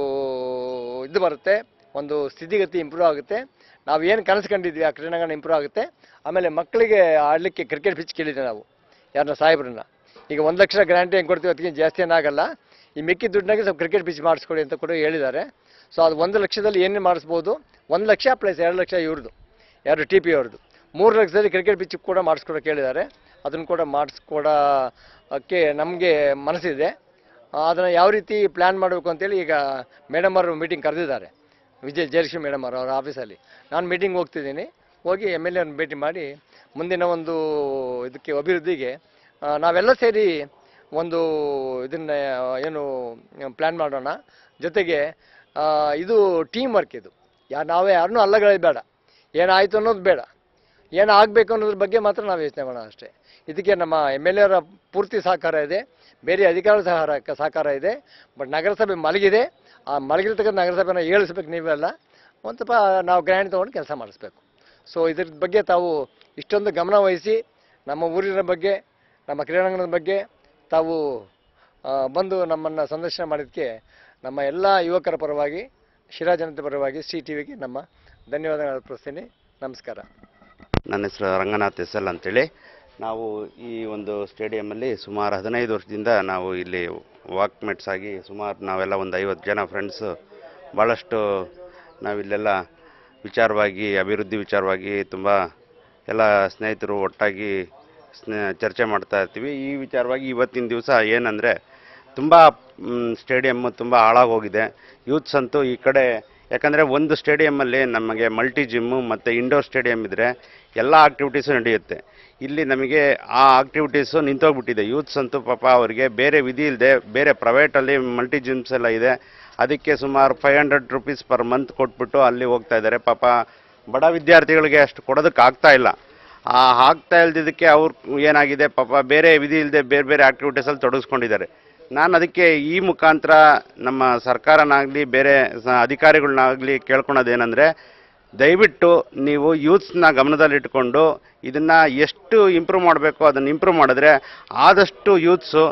E: ಇದು ಬರುತ್ತೆ ಒಂದು ಸ್ಥಿತಿಗತಿ ಇಂಪ್ರೂವ್ ಆಗುತ್ತೆ ನಾವು ಏನು ಕನಸು ಕಂಡಿದ್ವಿ ಆ ಕ್ರೀಡಾಂಗಣ ಇಂಪ್ರೂವ್ ಆಗುತ್ತೆ ಆಮೇಲೆ ಮಕ್ಕಳಿಗೆ ಆಡಲಿಕ್ಕೆ ಕ್ರಿಕೆಟ್ ಪಿಚ್ ಕೇಳಿದ್ದೆ ನಾವು ಯಾರನ್ನ ಸಾಹೇಬ್ರನ್ನ ಈಗ ಒಂದು ಲಕ್ಷ ಗ್ರಾಂಟ್ ಹೆಂಗೆ ಕೊಡ್ತೀವಿ ಅದಕ್ಕೆ ಜಾಸ್ತಿ ಏನಾಗಲ್ಲ ಈ ಮಿಕ್ಕಿ ದುಡ್ಡಿನಾಗೆ ಸ್ವಲ್ಪ ಕ್ರಿಕೆಟ್ ಪಿಚ್ ಮಾಡಿಸ್ಕೊಡಿ ಅಂತ ಕೂಡ ಹೇಳಿದ್ದಾರೆ ಸೊ ಅದು ಒಂದು ಲಕ್ಷದಲ್ಲಿ ಏನೇನು ಮಾಡಿಸ್ಬೋದು ಒಂದು ಲಕ್ಷ ಪ್ಲಸ್ ಎರಡು ಲಕ್ಷ ಇವ್ರದ್ದು ಯಾರು ಟಿ ಪಿ ಅವ್ರದ್ದು ಮೂರು ಲಕ್ಷದಲ್ಲಿ ಕ್ರಿಕೆಟ್ ಪಿಚ್ ಕೂಡ ಮಾಡಿಸ್ಕೊಡೋಕೆ ಹೇಳಿದ್ದಾರೆ ಅದನ್ನು ಕೂಡ ಮಾಡಿಸ್ಕೊಡೋಕ್ಕೆ ನಮಗೆ ಮನಸ್ಸಿದೆ ಅದನ್ನು ಯಾವ ರೀತಿ ಪ್ಲ್ಯಾನ್ ಮಾಡಬೇಕು ಅಂತೇಳಿ ಈಗ ಮೇಡಮ್ ಅವರು ಮೀಟಿಂಗ್ ಕರೆದಿದ್ದಾರೆ ವಿಜಯ್ ಜಯಲಕ್ಷ್ಮಿ ಮೇಡಮ್ ಅವರು ಅವರ ಆಫೀಸಲ್ಲಿ ನಾನು ಮೀಟಿಂಗ್ ಹೋಗ್ತಿದ್ದೀನಿ ಹೋಗಿ ಎಮ್ ಎಲ್ ಎನ್ನು ಭೇಟಿ ಮಾಡಿ ಮುಂದಿನ ಒಂದು ಇದಕ್ಕೆ ಅಭಿವೃದ್ಧಿಗೆ ಆ, ನಾವೆಲ್ಲ ಸೇರಿ ಒಂದು ಇದನ್ನ ಏನು ಪ್ಲ್ಯಾನ್ ಮಾಡೋಣ ಜೊತೆಗೆ ಆ, ಇದು ಟೀಮ್ ವರ್ಕ್ ಇದು ಯಾ ನಾವೇ ಯಾರನ್ನೂ ಅಲ್ಲಗಳೇ ಬೇಡ ಏನಾಯಿತು ಅನ್ನೋದು ಬೇಡ ಏನು ಆಗಬೇಕು ಅನ್ನೋದ್ರ ಬಗ್ಗೆ ಮಾತ್ರ ನಾವು ಯೋಚನೆ ಮಾಡೋಣ ಅಷ್ಟೇ ಇದಕ್ಕೆ ನಮ್ಮ ಎಮ್ ಎಲ್ ಎರ ಪೂರ್ತಿ ಸಹಕಾರ ಇದೆ ಬೇರೆ ಅಧಿಕಾರದ ಸಹಕಾರ ಸಹಕಾರ ಇದೆ ಬಟ್ ನಗರಸಭೆ ಮಲಗಿದೆ ಆ ಮಲಗಿರ್ತಕ್ಕಂಥ ನಗರಸಭೆನ ಏಳಿಸ್ಬೇಕು ನೀವೆಲ್ಲ ಒಂದು ಸ್ವಲ್ಪ ನಾವು ಗ್ರ್ಯಾಂಡ್ ತೊಗೊಂಡು ಕೆಲಸ ಮಾಡಿಸ್ಬೇಕು ಸೊ ಇದ್ರ ಬಗ್ಗೆ ತಾವು ಇಷ್ಟೊಂದು ಗಮನ ವಹಿಸಿ ನಮ್ಮ ಊರಿನ ಬಗ್ಗೆ ನಮ್ಮ ಕ್ರೀಡಾಂಗಣದ ಬಗ್ಗೆ ತಾವು ಆ, ಬಂದು ನಮ್ಮನ್ನು ಸಂದರ್ಶನ ಮಾಡಿದ್ದಕ್ಕೆ ನಮ್ಮ ಎಲ್ಲ ಯುವಕರ ಪರವಾಗಿ ಶಿರಾ ಜನತೆ ಪರವಾಗಿ ಸಿ ಟಿ ವಿಗೆ ನಮ್ಮ ಧನ್ಯವಾದಗಳು ಅರ್ಪಿಸ್ತೀನಿ ನಮಸ್ಕಾರ
F: ನನ್ನ ಹೆಸರು ರಂಗನಾಥ್ ಎಸ್ ಎಲ್ ಅಂತೇಳಿ ನಾವು ಈ ಒಂದು ಸ್ಟೇಡಿಯಮಲ್ಲಿ ಸುಮಾರು ಹದಿನೈದು ವರ್ಷದಿಂದ ನಾವು ಇಲ್ಲಿ ವಾಕ್ಮೇಟ್ಸ್ ಆಗಿ ಸುಮಾರು ನಾವೆಲ್ಲ ಒಂದು ಐವತ್ತು ಜನ ಫ್ರೆಂಡ್ಸು ಭಾಳಷ್ಟು ನಾವಿಲ್ಲೆಲ್ಲ ವಿಚಾರವಾಗಿ ಅಭಿವೃದ್ಧಿ ವಿಚಾರವಾಗಿ ತುಂಬ ಎಲ್ಲ ಸ್ನೇಹಿತರು ಒಟ್ಟಾಗಿ ಸ್ನೇ ಚರ್ಚೆ ಮಾಡ್ತಾ ಇರ್ತೀವಿ ಈ ವಿಚಾರವಾಗಿ ಇವತ್ತಿನ ದಿವಸ ಏನಂದರೆ ತುಂಬ ಸ್ಟೇಡಿಯಮ್ಮು ತುಂಬ ಹಾಳಾಗೋಗಿದೆ ಯೂತ್ಸ್ ಅಂತೂ ಈ ಕಡೆ ಯಾಕಂದರೆ ಒಂದು ಸ್ಟೇಡಿಯಮ್ಮಲ್ಲಿ ನಮಗೆ ಮಲ್ಟಿ ಜಿಮ್ಮು ಮತ್ತು ಇಂಡೋರ್ ಸ್ಟೇಡಿಯಂ ಇದ್ದರೆ ಎಲ್ಲ ಆಕ್ಟಿವಿಟೀಸು ನಡೆಯುತ್ತೆ ಇಲ್ಲಿ ನಮಗೆ ಆ ಆಕ್ಟಿವಿಟೀಸು ನಿಂತೋಗ್ಬಿಟ್ಟಿದೆ ಯೂತ್ಸ್ ಅಂತೂ ಪಾಪ ಅವರಿಗೆ ಬೇರೆ ವಿಧಿ ಇಲ್ಲದೆ ಬೇರೆ ಪ್ರೈವೇಟಲ್ಲಿ ಮಲ್ಟಿ ಜಿಮ್ಸ್ ಎಲ್ಲ ಇದೆ ಅದಕ್ಕೆ ಸುಮಾರು five hundred rupees per month ಕೊಟ್ಬಿಟ್ಟು ಅಲ್ಲಿ ಹೋಗ್ತಾ ಇದ್ದಾರೆ ಪಾಪ ಬಡ ವಿದ್ಯಾರ್ಥಿಗಳಿಗೆ ಅಷ್ಟು ಕೊಡೋದಕ್ಕೆ ಆಗ್ತಾ ಇಲ್ಲ ಆ ಆಗ್ತಾ ಇಲ್ದಿದ್ದಕ್ಕೆ ಅವ್ರು ಏನಾಗಿದೆ ಪಾಪ ಬೇರೆ ವಿಧಿ ಇಲ್ಲದೆ ಬೇರೆ ಬೇರೆ ಆಕ್ಟಿವಿಟೀಸಲ್ಲಿ ತೊಡಗಿಸ್ಕೊಂಡಿದ್ದಾರೆ ನಾನು ಅದಕ್ಕೆ ಈ ಮುಖಾಂತರ ನಮ್ಮ ಸರ್ಕಾರನಾಗಲಿ ಬೇರೆ ಸ- ಅಧಿಕಾರಿಗಳನ್ನಾಗಲಿ ಕೇಳ್ಕೊಳೋದೇನೆಂದರೆ ದಯವಿಟ್ಟು ನೀವು ಯೂತ್ಸ್ನ ಗಮನದಲ್ಲಿಟ್ಕೊಂಡು ಇದನ್ನು ಎಷ್ಟು ಇಂಪ್ರೂವ್ ಮಾಡಬೇಕು ಅದನ್ನು ಇಂಪ್ರೂವ್ ಮಾಡಿದ್ರೆ ಆದಷ್ಟು ಯೂತ್ಸು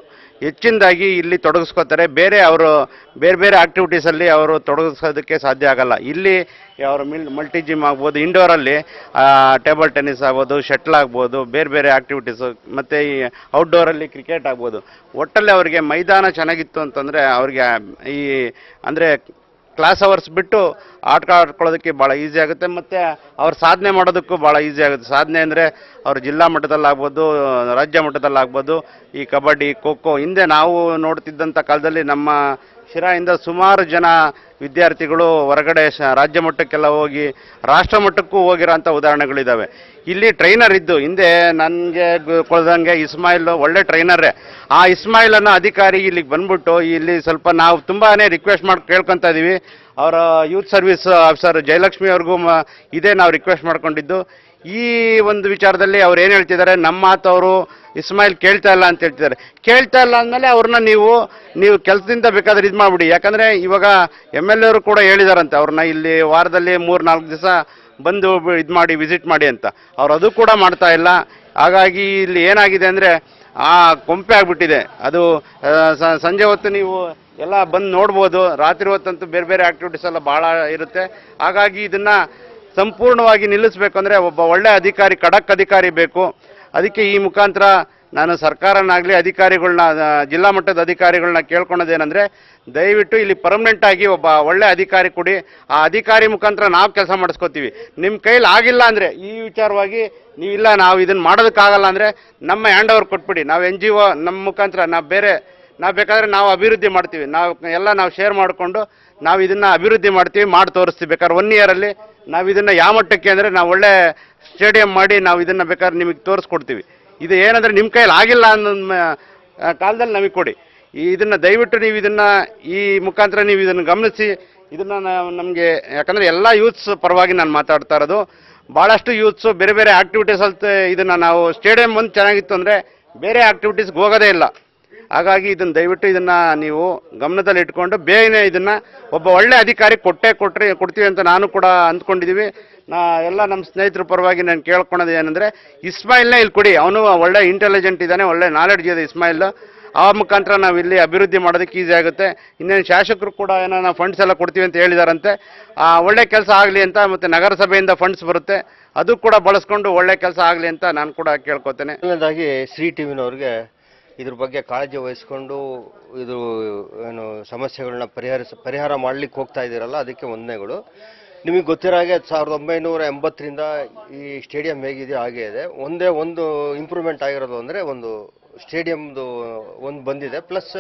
F: ಹೆಚ್ಚಿನದಾಗಿ ಇಲ್ಲಿ ತೊಡಗಿಸ್ಕೋತಾರೆ ಬೇರೆ ಅವರು ಬೇರೆ ಬೇರೆ ಆಕ್ಟಿವಿಟೀಸಲ್ಲಿ ಅವರು ತೊಡಗಿಸೋದಕ್ಕೆ ಸಾಧ್ಯ ಆಗಲ್ಲ ಇಲ್ಲಿ ಅವರ ಮಿಲ್ ಮಲ್ಟಿ ಜಿಮ್ ಆಗ್ಬೋದು ಇಂಡೋರಲ್ಲಿ ಟೇಬಲ್ ಟೆನ್ನಿಸ್ ಆಗ್ಬೋದು ಶಟ್ಲ್ ಆಗ್ಬೋದು ಬೇರೆ ಬೇರೆ ಆಕ್ಟಿವಿಟೀಸು ಮತ್ತು ಈ ಔಟ್ಡೋರಲ್ಲಿ ಕ್ರಿಕೆಟ್ ಆಗ್ಬೋದು ಒಟ್ಟಲ್ಲಿ ಅವರಿಗೆ ಮೈದಾನ ಚೆನ್ನಾಗಿತ್ತು ಅಂತಂದರೆ ಅವ್ರಿಗೆ ಈ ಅಂದರೆ ಕ್ಲಾಸ್ ಅವರ್ಸ್ ಬಿಟ್ಟು ಆಟ ಆಡ್ಕೊಳ್ಳೋದಕ್ಕೆ ಭಾಳ ಈಸಿ ಆಗುತ್ತೆ ಮತ್ತು ಅವ್ರು ಸಾಧನೆ ಮಾಡೋದಕ್ಕೂ ಭಾಳ ಈಸಿ ಆಗುತ್ತೆ ಸಾಧನೆ ಅಂದರೆ ಅವ್ರು ಜಿಲ್ಲಾ ಮಟ್ಟದಲ್ಲಾಗ್ಬೋದು ರಾಜ್ಯ ಮಟ್ಟದಲ್ಲಾಗ್ಬೋದು ಈ ಕಬಡ್ಡಿ ಖೋ ಖೋ ಹಿಂದೆ ನಾವು ನೋಡ್ತಿದ್ದಂಥ ಕಾಲದಲ್ಲಿ ನಮ್ಮ ಶಿರಾಯಿಂದ ಸುಮಾರು ಜನ ವಿದ್ಯಾರ್ಥಿಗಳು ಹೊರಗಡೆ ಶ ರಾಜ್ಯ ಮಟ್ಟಕ್ಕೆಲ್ಲ ಹೋಗಿ ರಾಷ್ಟ್ರ ಮಟ್ಟಕ್ಕೂ ಹೋಗಿರೋಂಥ ಉದಾಹರಣೆಗಳಿದ್ದಾವೆ ಇಲ್ಲಿ ಟ್ರೈನರ್ ಇದ್ದು ಹಿಂದೆ ನನಗೆ ಕೊಳ್ದಂಗೆ ಇಸ್ಮಾಯಿಲ್ ಒಳ್ಳೆ ಟ್ರೈನರೇ ಆ ಇಸ್ಮಾಯಿಲನ್ನು ಅಧಿಕಾರಿ ಇಲ್ಲಿಗೆ ಬಂದ್ಬಿಟ್ಟು ಇಲ್ಲಿ ಸ್ವಲ್ಪ ನಾವು ತುಂಬಾ ರಿಕ್ವೆಸ್ಟ್ ಮಾಡಿ ಕೇಳ್ಕೊತಾ ಇದ್ದೀವಿ ಅವರ ಯೂತ್ ಸರ್ವಿಸ್ ಆಫೀಸರ್ ಜಯಲಕ್ಷ್ಮಿ ಅವ್ರಿಗೂ ಮ ಇದೇ ನಾವು ರಿಕ್ವೆಸ್ಟ್ ಮಾಡ್ಕೊಂಡಿದ್ದು ಈ ಒಂದು ವಿಚಾರದಲ್ಲಿ ಅವ್ರು ಏನು ಹೇಳ್ತಿದ್ದಾರೆ ನಮ್ಮ ಮಾತು ಅವರು ಇಸ್ಮಾಯಿಲ್ ಕೇಳ್ತಾ ಇಲ್ಲ ಅಂತ ಹೇಳ್ತಿದ್ದಾರೆ ಕೇಳ್ತಾ ಇಲ್ಲ ಅಂದಮೇಲೆ ಅವ್ರನ್ನ ನೀವು ನೀವು ಕೆಲಸದಿಂದ ಬೇಕಾದ್ರೆ ಇದು ಮಾಡಿಬಿಡಿ ಯಾಕಂದರೆ ಇವಾಗ ಎಮ್ ಎಲ್ ಎರು ಕೂಡ ಹೇಳಿದಾರಂತೆ ಅವ್ರನ್ನ ಇಲ್ಲಿ ವಾರದಲ್ಲಿ ಮೂರು ನಾಲ್ಕು ದಿವಸ ಬಂದು ಇದು ಮಾಡಿ ವಿಸಿಟ್ ಮಾಡಿ ಅಂತ ಅವ್ರು ಅದು ಕೂಡ ಮಾಡ್ತಾ ಇಲ್ಲ ಹಾಗಾಗಿ ಇಲ್ಲಿ ಏನಾಗಿದೆ ಅಂದರೆ ಆ ಕೊಂಪೆ ಆಗಿಬಿಟ್ಟಿದೆ ಅದು ಆ, ಸ- ಸಂಜೆ ಹೊತ್ತು ನೀವು ಎಲ್ಲ ಬಂದು ನೋಡ್ಬೋದು ರಾತ್ರಿ ಹೊತ್ತಂತೂ ಬೇರೆ ಬೇರೆ ಆಕ್ಟಿವಿಟೀಸ್ ಎಲ್ಲ ಭಾಳ ಇರುತ್ತೆ ಹಾಗಾಗಿ ಇದನ್ನು ಸಂಪೂರ್ಣವಾಗಿ ನಿಲ್ಲಿಸಬೇಕು ಅಂದರೆ ಒಬ್ಬ ಒಳ್ಳೆ ಅಧಿಕಾರಿ ಖಡಕ್ ಅಧಿಕಾರಿ ಬೇಕು ಅದಕ್ಕೆ ಈ ಮುಖಾಂತರ ನಾನು ಸರ್ಕಾರನಾಗಲಿ ಅಧಿಕಾರಿಗಳನ್ನ ಆ, ಜಿಲ್ಲಾ ಮಟ್ಟದ ಅಧಿಕಾರಿಗಳನ್ನ ಕೇಳ್ಕೊಳೋದೇನೆಂದರೆ ದಯವಿಟ್ಟು ಇಲ್ಲಿ ಪರ್ಮನೆಂಟ್ ಆಗಿ ಒಬ್ಬ ಒಳ್ಳೆ ಅಧಿಕಾರಿ ಕೊಡಿ ಆ ಅಧಿಕಾರಿ ಮುಖಾಂತರ ನಾವು ಕೆಲಸ ಮಾಡಿಸ್ಕೋತೀವಿ ನಿಮ್ಮ ಕೈಲಿ ಆಗಿಲ್ಲ ಅಂದರೆ ಈ ವಿಚಾರವಾಗಿ ನೀವಿಲ್ಲ ನಾವು ಇದನ್ನು ಮಾಡೋದಕ್ಕಾಗಲ್ಲ ಅಂದರೆ ನಮ್ಮ ಹ್ಯಾಂಡ್ ಓವರ್ ಕೊಟ್ಬಿಡಿ ನಾವು ಎನ್ ಜಿ ಒ ನಮ್ಮ ಮುಖಾಂತರ ನಾವು ಬೇರೆ ನಾವು ಬೇಕಾದ್ರೆ ನಾವು ಅಭಿವೃದ್ಧಿ ಮಾಡ್ತೀವಿ ನಾವು ಎಲ್ಲ ನಾವು ಶೇರ್ ಮಾಡಿಕೊಂಡು ನಾವು ಇದನ್ನು ಅಭಿವೃದ್ಧಿ ಮಾಡ್ತೀವಿ ಮಾಡಿ ತೋರಿಸ್ತೀವಿ ಬೇಕಾದ್ರೆ ಒನ್ ಇಯರಲ್ಲಿ ನಾವು ಇದನ್ನು ಯಾವ ಮಟ್ಟಕ್ಕೆ ಅಂದರೆ ನಾವು ಒಳ್ಳೆ ಸ್ಟೇಡಿಯಂ ಮಾಡಿ ನಾವು ಇದನ್ನು ಬೇಕಾದ್ರೆ ನಿಮಗೆ ತೋರಿಸ್ಕೊಡ್ತೀವಿ ಇದು ಏನಂದರೆ ನಿಮ್ಮ ಕೈಯಲ್ಲಿ ಆಗಿಲ್ಲ ಅನ್ನೋ ಮ- ಆ, ಕಾಲದಲ್ಲಿ ನಮಗೆ ಕೊಡಿ ಈ ಇದನ್ನು ದಯವಿಟ್ಟು ನೀವು ಇದನ್ನು ಈ ಮುಖಾಂತರ ನೀವು ಇದನ್ನು ಗಮನಿಸಿ ಇದನ್ನು ನಮಗೆ ಯಾಕಂದರೆ ಎಲ್ಲ ಯೂತ್ಸ್ ಪರವಾಗಿ ನಾನು ಮಾತಾಡ್ತಾ ಇರೋದು ಭಾಳಷ್ಟು ಯೂತ್ಸು ಬೇರೆ ಬೇರೆ ಆ್ಯಕ್ಟಿವಿಟೀಸ್ ಅಂತ ಇದನ್ನು ನಾವು ಸ್ಟೇಡಿಯಂ ಒಂದು ಚೆನ್ನಾಗಿತ್ತು ಅಂದರೆ ಬೇರೆ ಆ್ಯಕ್ಟಿವಿಟೀಸ್ಗೆ ಹೋಗೋದೇ ಇಲ್ಲ ಹಾಗಾಗಿ ಇದನ್ನು ದಯವಿಟ್ಟು ಇದನ್ನು ನೀವು ಗಮನದಲ್ಲಿ ಇಟ್ಕೊಂಡು ಬೇಗನೆ ಇದನ್ನು ಒಬ್ಬ ಒಳ್ಳೆ ಅಧಿಕಾರಿ ಕೊಟ್ಟೆ ಕೊಟ್ರಿ ಕೊಡ್ತೀವಿ ಅಂತ ನಾನು ಕೂಡ ಅಂದ್ಕೊಂಡಿದ್ದೀವಿ ನಾ ಎಲ್ಲ ನಮ್ಮ ಸ್ನೇಹಿತರ ಪರವಾಗಿ ನಾನು ಕೇಳ್ಕೊಳೋದು ಏನಂದರೆ ಇಸ್ಮಾಯಿಲ್ನೇ ಇಲ್ಲಿ ಕೊಡಿ ಅವನು ಒಳ್ಳೆ ಇಂಟೆಲಿಜೆಂಟ್ ಇದ್ದಾನೆ ಒಳ್ಳೆ ನಾಲೆಡ್ಜ್ ಇದೆ ಇಸ್ಮಾಯಿಲ್ ಆ ಮುಖಾಂತರ ನಾವು ಇಲ್ಲಿ ಅಭಿವೃದ್ಧಿ ಮಾಡೋದಕ್ಕೆ ಈಸಿ ಆಗುತ್ತೆ ಇನ್ನೇನು ಶಾಸಕರು ಕೂಡ ಏನೋ ನಾವು ಫಂಡ್ಸ್ ಎಲ್ಲ ಕೊಡ್ತೀವಿ ಅಂತ ಹೇಳಿದಾರಂತೆ ಆ, ಒಳ್ಳೆ ಕೆಲಸ ಆಗಲಿ ಅಂತ ಮತ್ತು ನಗರಸಭೆಯಿಂದ ಫಂಡ್ಸ್ ಬರುತ್ತೆ ಅದು ಕೂಡ ಬಳಸ್ಕೊಂಡು ಒಳ್ಳೆ ಕೆಲಸ ಆಗಲಿ ಅಂತ ನಾನು ಕೂಡ ಕೇಳ್ಕೊತೇನೆ
E: ಮೊದಲನೇದಾಗಿ ಶ್ರೀ ಟಿವಿನವ್ರಿಗೆ ಇದ್ರ ಬಗ್ಗೆ ಕಾಳಜಿ ವಹಿಸ್ಕೊಂಡು ಇದು ಏನು ಸಮಸ್ಯೆಗಳನ್ನ ಪರಿಹರಿಸ ಪರಿಹಾರ ಮಾಡ್ಲಿಕ್ಕೆ ಹೋಗ್ತಾ ಇದ್ದೀರಲ್ಲ ಅದಕ್ಕೆ ವಂದನೆಗಳು ನಿಮಗೆ ಗೊತ್ತಿರೋ ಹಾಗೆ ಸಾವಿರದ ಒಂಬೈನೂರ ಎಂಬತ್ತರಿಂದ ಈ ಸ್ಟೇಡಿಯಂ ಹೇಗಿದೆಯೋ ಹಾಗೆ ಇದೆ ಒಂದೇ ಒಂದು ಇಂಪ್ರೂವ್ಮೆಂಟ್ ಆಗಿರೋದು ಅಂದರೆ ಒಂದು ಸ್ಟೇಡಿಯಂದು ಒಂದು ಬಂದಿದೆ ಪ್ಲಸ್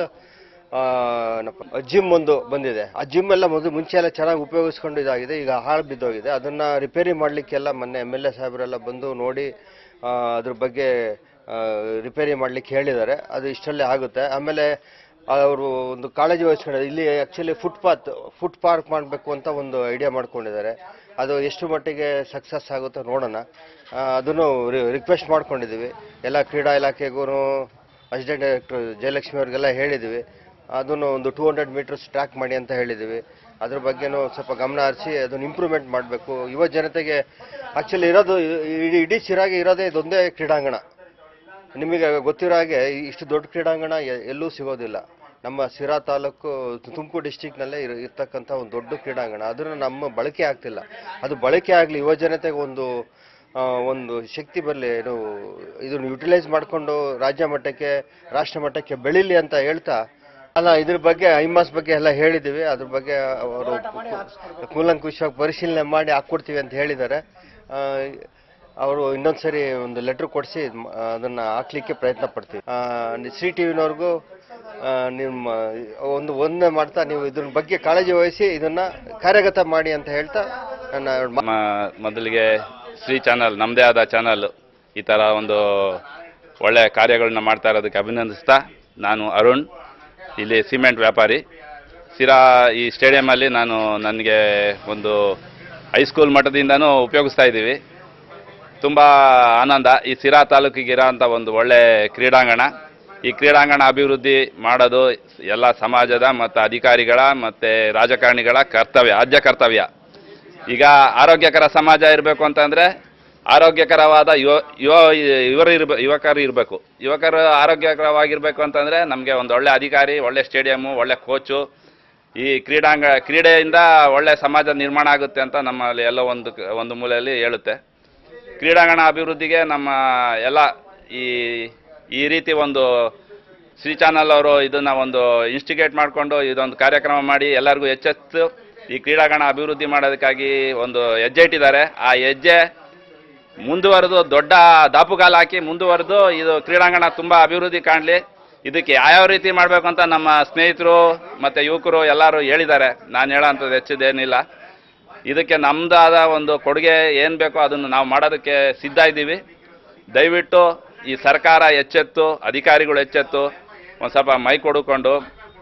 E: ಜಿಮ್ ಒಂದು ಬಂದಿದೆ ಆ ಜಿಮ್ ಎಲ್ಲ ಮೊದಲು ಮುಂಚೆ ಎಲ್ಲ ಚೆನ್ನಾಗಿ ಉಪಯೋಗಿಸ್ಕೊಂಡು ಇದಾಗಿದೆ ಈಗ ಹಾಳು ಬಿದ್ದೋಗಿದೆ ಅದನ್ನ ರಿಪೇರಿ ಮಾಡಲಿಕ್ಕೆಲ್ಲ ಮೊನ್ನೆ ಎಮ್ ಎಲ್ ಎ ಸಾಹೇಬರೆಲ್ಲ ಬಂದು ನೋಡಿ ಆ, ಅದ್ರ ಬಗ್ಗೆ ಆ, ರಿಪೇರಿ ಮಾಡ್ಲಿಕ್ಕೆ ಹೇಳಿದ್ದಾರೆ ಅದು ಇಷ್ಟಲ್ಲೇ ಆಗುತ್ತೆ ಆಮೇಲೆ ಅವರು ಒಂದು ಕಾಳಜಿ ವಹಿಸ್ಕೊಂಡಿದ್ದಾರೆ ಇಲ್ಲಿ ಆ್ಯಕ್ಚುಲಿ ಫುಟ್ಪಾತ್ ಫುಟ್ ಪಾರ್ಕ್ ಮಾಡಬೇಕು ಅಂತ ಒಂದು ಐಡಿಯಾ ಮಾಡ್ಕೊಂಡಿದ್ದಾರೆ ಅದು ಎಷ್ಟು ಮಟ್ಟಿಗೆ ಸಕ್ಸಸ್ ಆಗುತ್ತೋ ನೋಡೋಣ ಆ, ಅದನ್ನು ರಿಕ್ವೆಸ್ಟ್ ಮಾಡ್ಕೊಂಡಿದ್ದೀವಿ ಎಲ್ಲ ಕ್ರೀಡಾ ಇಲಾಖೆಗೂ ಅಸಿಸ್ಟೆಂಟ್ ಡೈರೆಕ್ಟರ್ ಜಯಲಕ್ಷ್ಮಿ ಅವ್ರಿಗೆಲ್ಲ ಹೇಳಿದ್ದೀವಿ ಅದನ್ನು ಒಂದು ಟೂ ಹಂಡ್ರೆಡ್ ಮೀಟರ್ಸ್ ಟ್ರ್ಯಾಕ್ ಮಾಡಿ ಅಂತ ಹೇಳಿದ್ದೀವಿ ಅದ್ರ ಬಗ್ಗೆನೂ ಸ್ವಲ್ಪ ಗಮನ ಹರಿಸಿ ಅದನ್ನು ಇಂಪ್ರೂವ್ಮೆಂಟ್ ಮಾಡಬೇಕು ಯುವ ಜನತೆಗೆ ಆ್ಯಕ್ಚುಲಿ ಇರೋದು ಇಡೀ ಇಡೀ ಚಿರಾಗಿ ಇರೋದೇ ಇದೊಂದೇ ಕ್ರೀಡಾಂಗಣ ನಿಮಗೆ ಗೊತ್ತಿರೋ ಹಾಗೆ ಇಷ್ಟು ದೊಡ್ಡ ಕ್ರೀಡಾಂಗಣ ಎ- ಎಲ್ಲೂ ಸಿಗೋದಿಲ್ಲ ನಮ್ಮ ಸಿರಾ ತಾಲೂಕು ತುಮಕೂರು ಡಿಸ್ಟಿಕ್ನಲ್ಲೇ ಇರ ಇರ್ತಕ್ಕಂಥ ಒಂದು ದೊಡ್ಡ ಕ್ರೀಡಾಂಗಣ ಅದನ್ನು ನಮ್ಮ ಬಳಕೆ ಆಗ್ತಿಲ್ಲ ಅದು ಬಳಕೆ ಆಗಲಿ ಯುವ ಜನತೆಗೆ ಒಂದು ಆ, ಒಂದು ಶಕ್ತಿ ಬರಲಿ ಏನು ಇದನ್ನು ಯುಟಿಲೈಸ್ ಮಾಡಿಕೊಂಡು ರಾಜ್ಯ ಮಟ್ಟಕ್ಕೆ ರಾಷ್ಟ್ರ ಮಟ್ಟಕ್ಕೆ ಬೆಳೀಲಿ ಅಂತ ಹೇಳ್ತಾ ಅಲ್ಲ ಇದ್ರ ಬಗ್ಗೆ ಐಮಾಸ್ ಬಗ್ಗೆ ಎಲ್ಲ ಹೇಳಿದ್ದೀವಿ ಅದ್ರ ಬಗ್ಗೆ ಅವರು ಕೂಲಂಕುಷವಾಗಿ ಪರಿಶೀಲನೆ ಮಾಡಿ ಹಾಕ್ಕೊಡ್ತೀವಿ ಅಂತ ಹೇಳಿದ್ದಾರೆ ಆ, ಅವರು ಇನ್ನೊಂದ್ಸರಿ ಒಂದು ಲೆಟ್ರ್ ಕೊಡಿಸಿ ಅದನ್ನ ಹಾಕ್ಲಿಕ್ಕೆ ಪ್ರಯತ್ನ ಪಡ್ತೀವಿ ಆ, ಶ್ರೀ ಟಿವಿನವ್ರಿಗೂ ನಿಮ್ಮ ಒಂದು ಒಂದೇ ಮಾಡ್ತಾ ನೀವು ಇದ್ರ ಬಗ್ಗೆ ಕಾಳಜಿ ವಹಿಸಿ ಇದನ್ನ ಕಾರ್ಯಗತ ಮಾಡಿ ಅಂತ ಹೇಳ್ತಾ ನನ್ನ ಎರಡು ಮಾತು-
G: ನಮ್ಮ ಮೊದಲಿಗೆ ಶ್ರೀ ಚಾನಲ್ ನಮ್ಮದೇ ಆದ ಚಾನಲ್ ಈ ಥರ ಒಂದು ಒಳ್ಳೆ ಕಾರ್ಯಗಳನ್ನ ಮಾಡ್ತಾ ಇರೋದಕ್ಕೆ ಅಭಿನಂದಿಸ್ತಾ ನಾನು ಅರುಣ್ ಇಲ್ಲಿ ಸಿಮೆಂಟ್ ವ್ಯಾಪಾರಿ ಸಿರಾ ಈ ಸ್ಟೇಡಿಯಮಲ್ಲಿ ನಾನು ನನಗೆ ಒಂದು ಹೈಸ್ಕೂಲ್ ಮಟ್ಟದಿಂದನೂ ಉಪಯೋಗಿಸ್ತಾ ಇದ್ದೀವಿ ತುಂಬ ಆನಂದ ಈ ಸಿರಾ ತಾಲೂಕಿಗೆ ಇರೋಂಥ ಒಂದು ಒಳ್ಳೆ ಕ್ರೀಡಾಂಗಣ ಈ ಕ್ರೀಡಾಂಗಣ ಅಭಿವೃದ್ಧಿ ಮಾಡೋದು ಎಲ್ಲ ಸಮಾಜದ ಮತ್ತು ಅಧಿಕಾರಿಗಳ ಮತ್ತು ರಾಜಕಾರಣಿಗಳ ಕರ್ತವ್ಯ ಆದ್ಯ ಕರ್ತವ್ಯ ಈಗ ಆರೋಗ್ಯಕರ ಸಮಾಜ ಇರಬೇಕು ಅಂತಂದರೆ ಆರೋಗ್ಯಕರವಾದ ಯುವ ಯುವ ಇವರು ಇರ್ಬ ಯುವಕರು ಇರಬೇಕು ಯುವಕರು ಆರೋಗ್ಯಕರವಾಗಿರಬೇಕು ಅಂತಂದರೆ ನಮಗೆ ಒಂದು ಒಳ್ಳೆ ಅಧಿಕಾರಿ ಒಳ್ಳೆ ಸ್ಟೇಡಿಯಮ್ಮು ಒಳ್ಳೆ ಕೋಚು ಈ ಕ್ರೀಡಾಂಗ ಕ್ರೀಡೆಯಿಂದ ಒಳ್ಳೆ ಸಮಾಜ ನಿರ್ಮಾಣ ಆಗುತ್ತೆ ಅಂತ ನಮ್ಮಲ್ಲಿ ಎಲ್ಲೋ ಒಂದು ಕ- ಒಂದು ಮೂಲೆಯಲ್ಲಿ ಹೇಳುತ್ತೆ ಕ್ರೀಡಾಂಗಣ ಅಭಿವೃದ್ಧಿಗೆ ನಮ್ಮ ಎಲ್ಲ ಈ ಈ ರೀತಿ ಒಂದು ಶ್ರೀ ಚಾನಲ್ ಅವರು ಇದನ್ನ ಒಂದು ಇನ್ಸ್ಟಿಗೇಟ್ ಮಾಡಿಕೊಂಡು ಇದೊಂದು ಕಾರ್ಯಕ್ರಮ ಮಾಡಿ ಎಲ್ಲರಿಗೂ ಎಚ್ಚೆತ್ತು ಈ ಕ್ರೀಡಾಂಗಣ ಅಭಿವೃದ್ಧಿ ಮಾಡೋದಕ್ಕಾಗಿ ಒಂದು ಹೆಜ್ಜೆ ಇಟ್ಟಿದ್ದಾರೆ ಆ ಹೆಜ್ಜೆ ಮುಂದುವರೆದು ದೊಡ್ಡ ದಾಪುಗಾಲು ಹಾಕಿ ಮುಂದುವರೆದು ಇದು ಕ್ರೀಡಾಂಗಣ ತುಂಬ ಅಭಿವೃದ್ಧಿ ಕಾಣಲಿ ಇದಕ್ಕೆ ಯಾವ್ಯಾವ ರೀತಿ ಮಾಡಬೇಕು ಅಂತ ನಮ್ಮ ಸ್ನೇಹಿತರು ಮತ್ತು ಯುವಕರು ಎಲ್ಲರೂ ಹೇಳಿದ್ದಾರೆ ನಾನು ಹೇಳೋಂಥದ್ದು ಹೆಚ್ಚಿದೇನಿಲ್ಲ ಇದಕ್ಕೆ ನಮ್ಮದಾದ ಒಂದು ಕೊಡುಗೆ ಏನು ಬೇಕೋ ಅದನ್ನು ನಾವು ಮಾಡೋದಕ್ಕೆ ಸಿದ್ಧ ಇದ್ದೀವಿ ದಯವಿಟ್ಟು ಈ ಸರ್ಕಾರ ಎಚ್ಚೆತ್ತು ಅಧಿಕಾರಿಗಳು ಎಚ್ಚೆತ್ತು ಒಂದು ಸ್ವಲ್ಪ ಮೈ ಕೊಡುಕೊಂಡು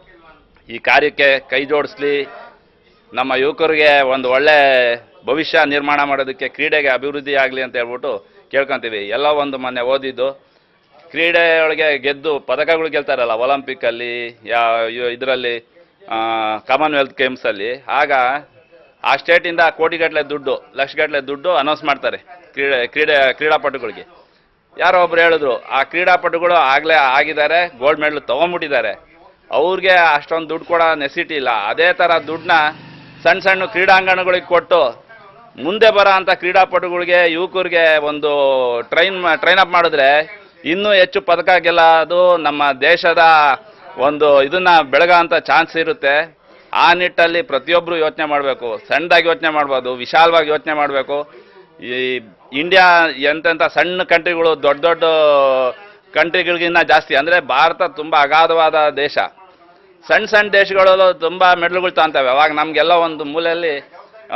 G: ಈ ಕಾರ್ಯಕ್ಕೆ ಕೈ ಜೋಡಿಸ್ಲಿ ನಮ್ಮ ಯುವಕರಿಗೆ ಒಂದು ಒಳ್ಳೆ ಭವಿಷ್ಯ ನಿರ್ಮಾಣ ಮಾಡೋದಕ್ಕೆ ಕ್ರೀಡೆಗೆ ಅಭಿವೃದ್ಧಿ ಆಗಲಿ ಅಂತ ಹೇಳ್ಬಿಟ್ಟು ಕೇಳ್ಕೊಂತೀವಿ ಎಲ್ಲ ಒಂದು ಮೊನ್ನೆ ಓದಿದ್ದು ಕ್ರೀಡೆಯೊಳಗೆ ಗೆದ್ದು ಪದಕಗಳು ಗೆಲ್ತಾರಲ್ಲ ಒಲಿಂಪಿಕ್ಕಲ್ಲಿ ಯಾ ಇದರಲ್ಲಿ ಕಾಮನ್ವೆಲ್ತ್ ಗೇಮ್ಸಲ್ಲಿ ಆಗ ಆ ಸ್ಟೇಟಿಂದ ಕೋಟಿಗಟ್ಟಲೆ ದುಡ್ಡು ಲಕ್ಷಗಟ್ಟಲೆ ದುಡ್ಡು ಅನೌನ್ಸ್ ಮಾಡ್ತಾರೆ ಕ್ರೀಡೆ ಕ್ರೀಡೆ ಕ್ರೀಡಾಪಟುಗಳಿಗೆ ಯಾರೋ ಒಬ್ರು ಹೇಳಿದ್ರು ಆ ಕ್ರೀಡಾಪಟುಗಳು ಆಗಲೇ ಆಗಿದ್ದಾರೆ ಗೋಲ್ಡ್ ಮೆಡಲ್ ತೊಗೊಂಡ್ಬಿಟ್ಟಿದ್ದಾರೆ ಅವ್ರಿಗೆ ಅಷ್ಟೊಂದು ದುಡ್ಡು ಕೊಡೋ ನೆಸಿಟಿ ಇಲ್ಲ ಅದೇ ಥರ ದುಡ್ಡನ್ನ ಸಣ್ಣ ಸಣ್ಣ ಕ್ರೀಡಾಂಗಣಗಳಿಗೆ ಕೊಟ್ಟು ಮುಂದೆ ಬರೋ ಅಂಥ ಕ್ರೀಡಾಪಟುಗಳಿಗೆ ಯುವಕರಿಗೆ ಒಂದು ಟ್ರೈನ್ ಟ್ರೈನ್ ಅಪ್ ಮಾಡಿದ್ರೆ ಇನ್ನೂ ಹೆಚ್ಚು ಪದಕ ಗೆಲ್ಲೋದು ನಮ್ಮ ದೇಶದ ಒಂದು ಇದನ್ನ ಬೆಳಗೋ ಅಂಥ ಚಾನ್ಸ್ ಇರುತ್ತೆ ಆ ನಿಟ್ಟಲ್ಲಿ ಪ್ರತಿಯೊಬ್ಬರು ಯೋಚನೆ ಮಾಡಬೇಕು ಸಣ್ಣದಾಗಿ ಯೋಚನೆ ಮಾಡ್ಬೋದು ವಿಶಾಲವಾಗಿ ಯೋಚನೆ ಮಾಡಬೇಕು ಈ ಇಂಡಿಯಾ ಎಂತೆಂಥ ಸಣ್ಣ ಕಂಟ್ರಿಗಳು ದೊಡ್ಡ ದೊಡ್ಡ ಕಂಟ್ರಿಗಳಿಗಿನ್ನ ಜಾಸ್ತಿ ಅಂದರೆ ಭಾರತ ತುಂಬ ಅಗಾಧವಾದ ದೇಶ ಸಣ್ಣ ಸಣ್ಣ ದೇಶಗಳಲ್ಲೂ ತುಂಬ ಮೆಡಲ್ಗಳು ತಗೊಂತವೆ ಅವಾಗ ನಮಗೆಲ್ಲ ಒಂದು ಮೂಲೆಯಲ್ಲಿ ಆ,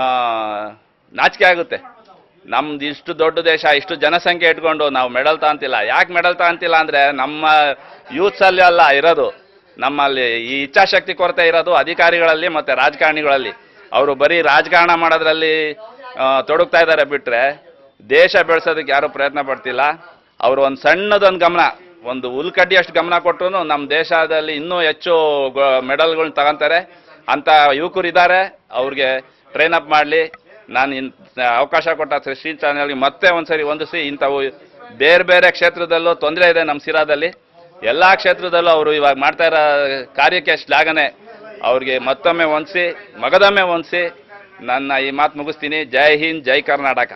G: ನಾಚಿಕೆ ಆಗುತ್ತೆ ನಮ್ದು ಇಷ್ಟು ದೊಡ್ಡ ದೇಶ ಇಷ್ಟು ಜನಸಂಖ್ಯೆ ಇಟ್ಕೊಂಡು ನಾವು ಮೆಡಲ್ ತಗೊಂತಿಲ್ಲ ಯಾಕೆ ಮೆಡಲ್ ತಗೊಂತಿಲ್ಲ ಅಂದರೆ ನಮ್ಮ ಯೂತ್ಸಲ್ಲಿ ಅಲ್ಲ ಇರೋದು ನಮ್ಮಲ್ಲಿ ಈ ಇಚ್ಛಾಶಕ್ತಿ ಕೊರತೆ ಇರೋದು ಅಧಿಕಾರಿಗಳಲ್ಲಿ ಮತ್ತು ರಾಜಕಾರಣಿಗಳಲ್ಲಿ ಅವರು ಬರೀ ರಾಜಕಾರಣ ಮಾಡೋದ್ರಲ್ಲಿ ಆ, ತೊಡಗ್ತಾ ಇದ್ದಾರೆ ಬಿಟ್ಟರೆ ದೇಶ ಬೆಳೆಸೋದಕ್ಕೆ ಯಾರೂ ಪ್ರಯತ್ನ ಪಡ್ತಿಲ್ಲ ಅವರು ಒಂದು ಸಣ್ಣದೊಂದು ಗಮನ ಒಂದು ಹುಲ್ಕಡ್ಡಿಯಷ್ಟು ಗಮನ ಕೊಟ್ಟರು ನಮ್ಮ ದೇಶದಲ್ಲಿ ಇನ್ನೂ ಹೆಚ್ಚು ಮೆಡಲ್ಗಳನ್ನ ತಗೊಂತಾರೆ ಅಂತ ಯುವಕರು ಇದ್ದಾರೆ ಅವ್ರಿಗೆ ಟ್ರೈನ್ ಅಪ್ ಮಾಡಲಿ ನಾನು ಇನ್ ಅವಕಾಶ ಕೊಟ್ಟ ಶ್ರೀ ಚಾನಲ್ಗೆ ಮತ್ತೆ ಒಂದ್ಸರಿ ಹೊಂದಿಸಿ ಇಂಥವು ಬೇರೆ ಬೇರೆ ಕ್ಷೇತ್ರದಲ್ಲೂ ತೊಂದರೆ ಇದೆ ನಮ್ಮ ಸಿರಾದಲ್ಲಿ ಎಲ್ಲ ಕ್ಷೇತ್ರದಲ್ಲೂ ಅವರು ಇವಾಗ ಮಾಡ್ತಾ ಇರೋ ಕಾರ್ಯಕ್ಕೆ ಶ್ಲಾಘನೆ ಅವ್ರಿಗೆ ಮತ್ತೊಮ್ಮೆ ಹೊಂದಿಸಿ ಮಗದೊಮ್ಮೆ ಹೊಂದಿಸಿ ನನ್ನ ಈ ಮಾತು ಮುಗಿಸ್ತೀನಿ ಜೈ ಹಿಂದ್ ಜೈ ಕರ್ನಾಟಕ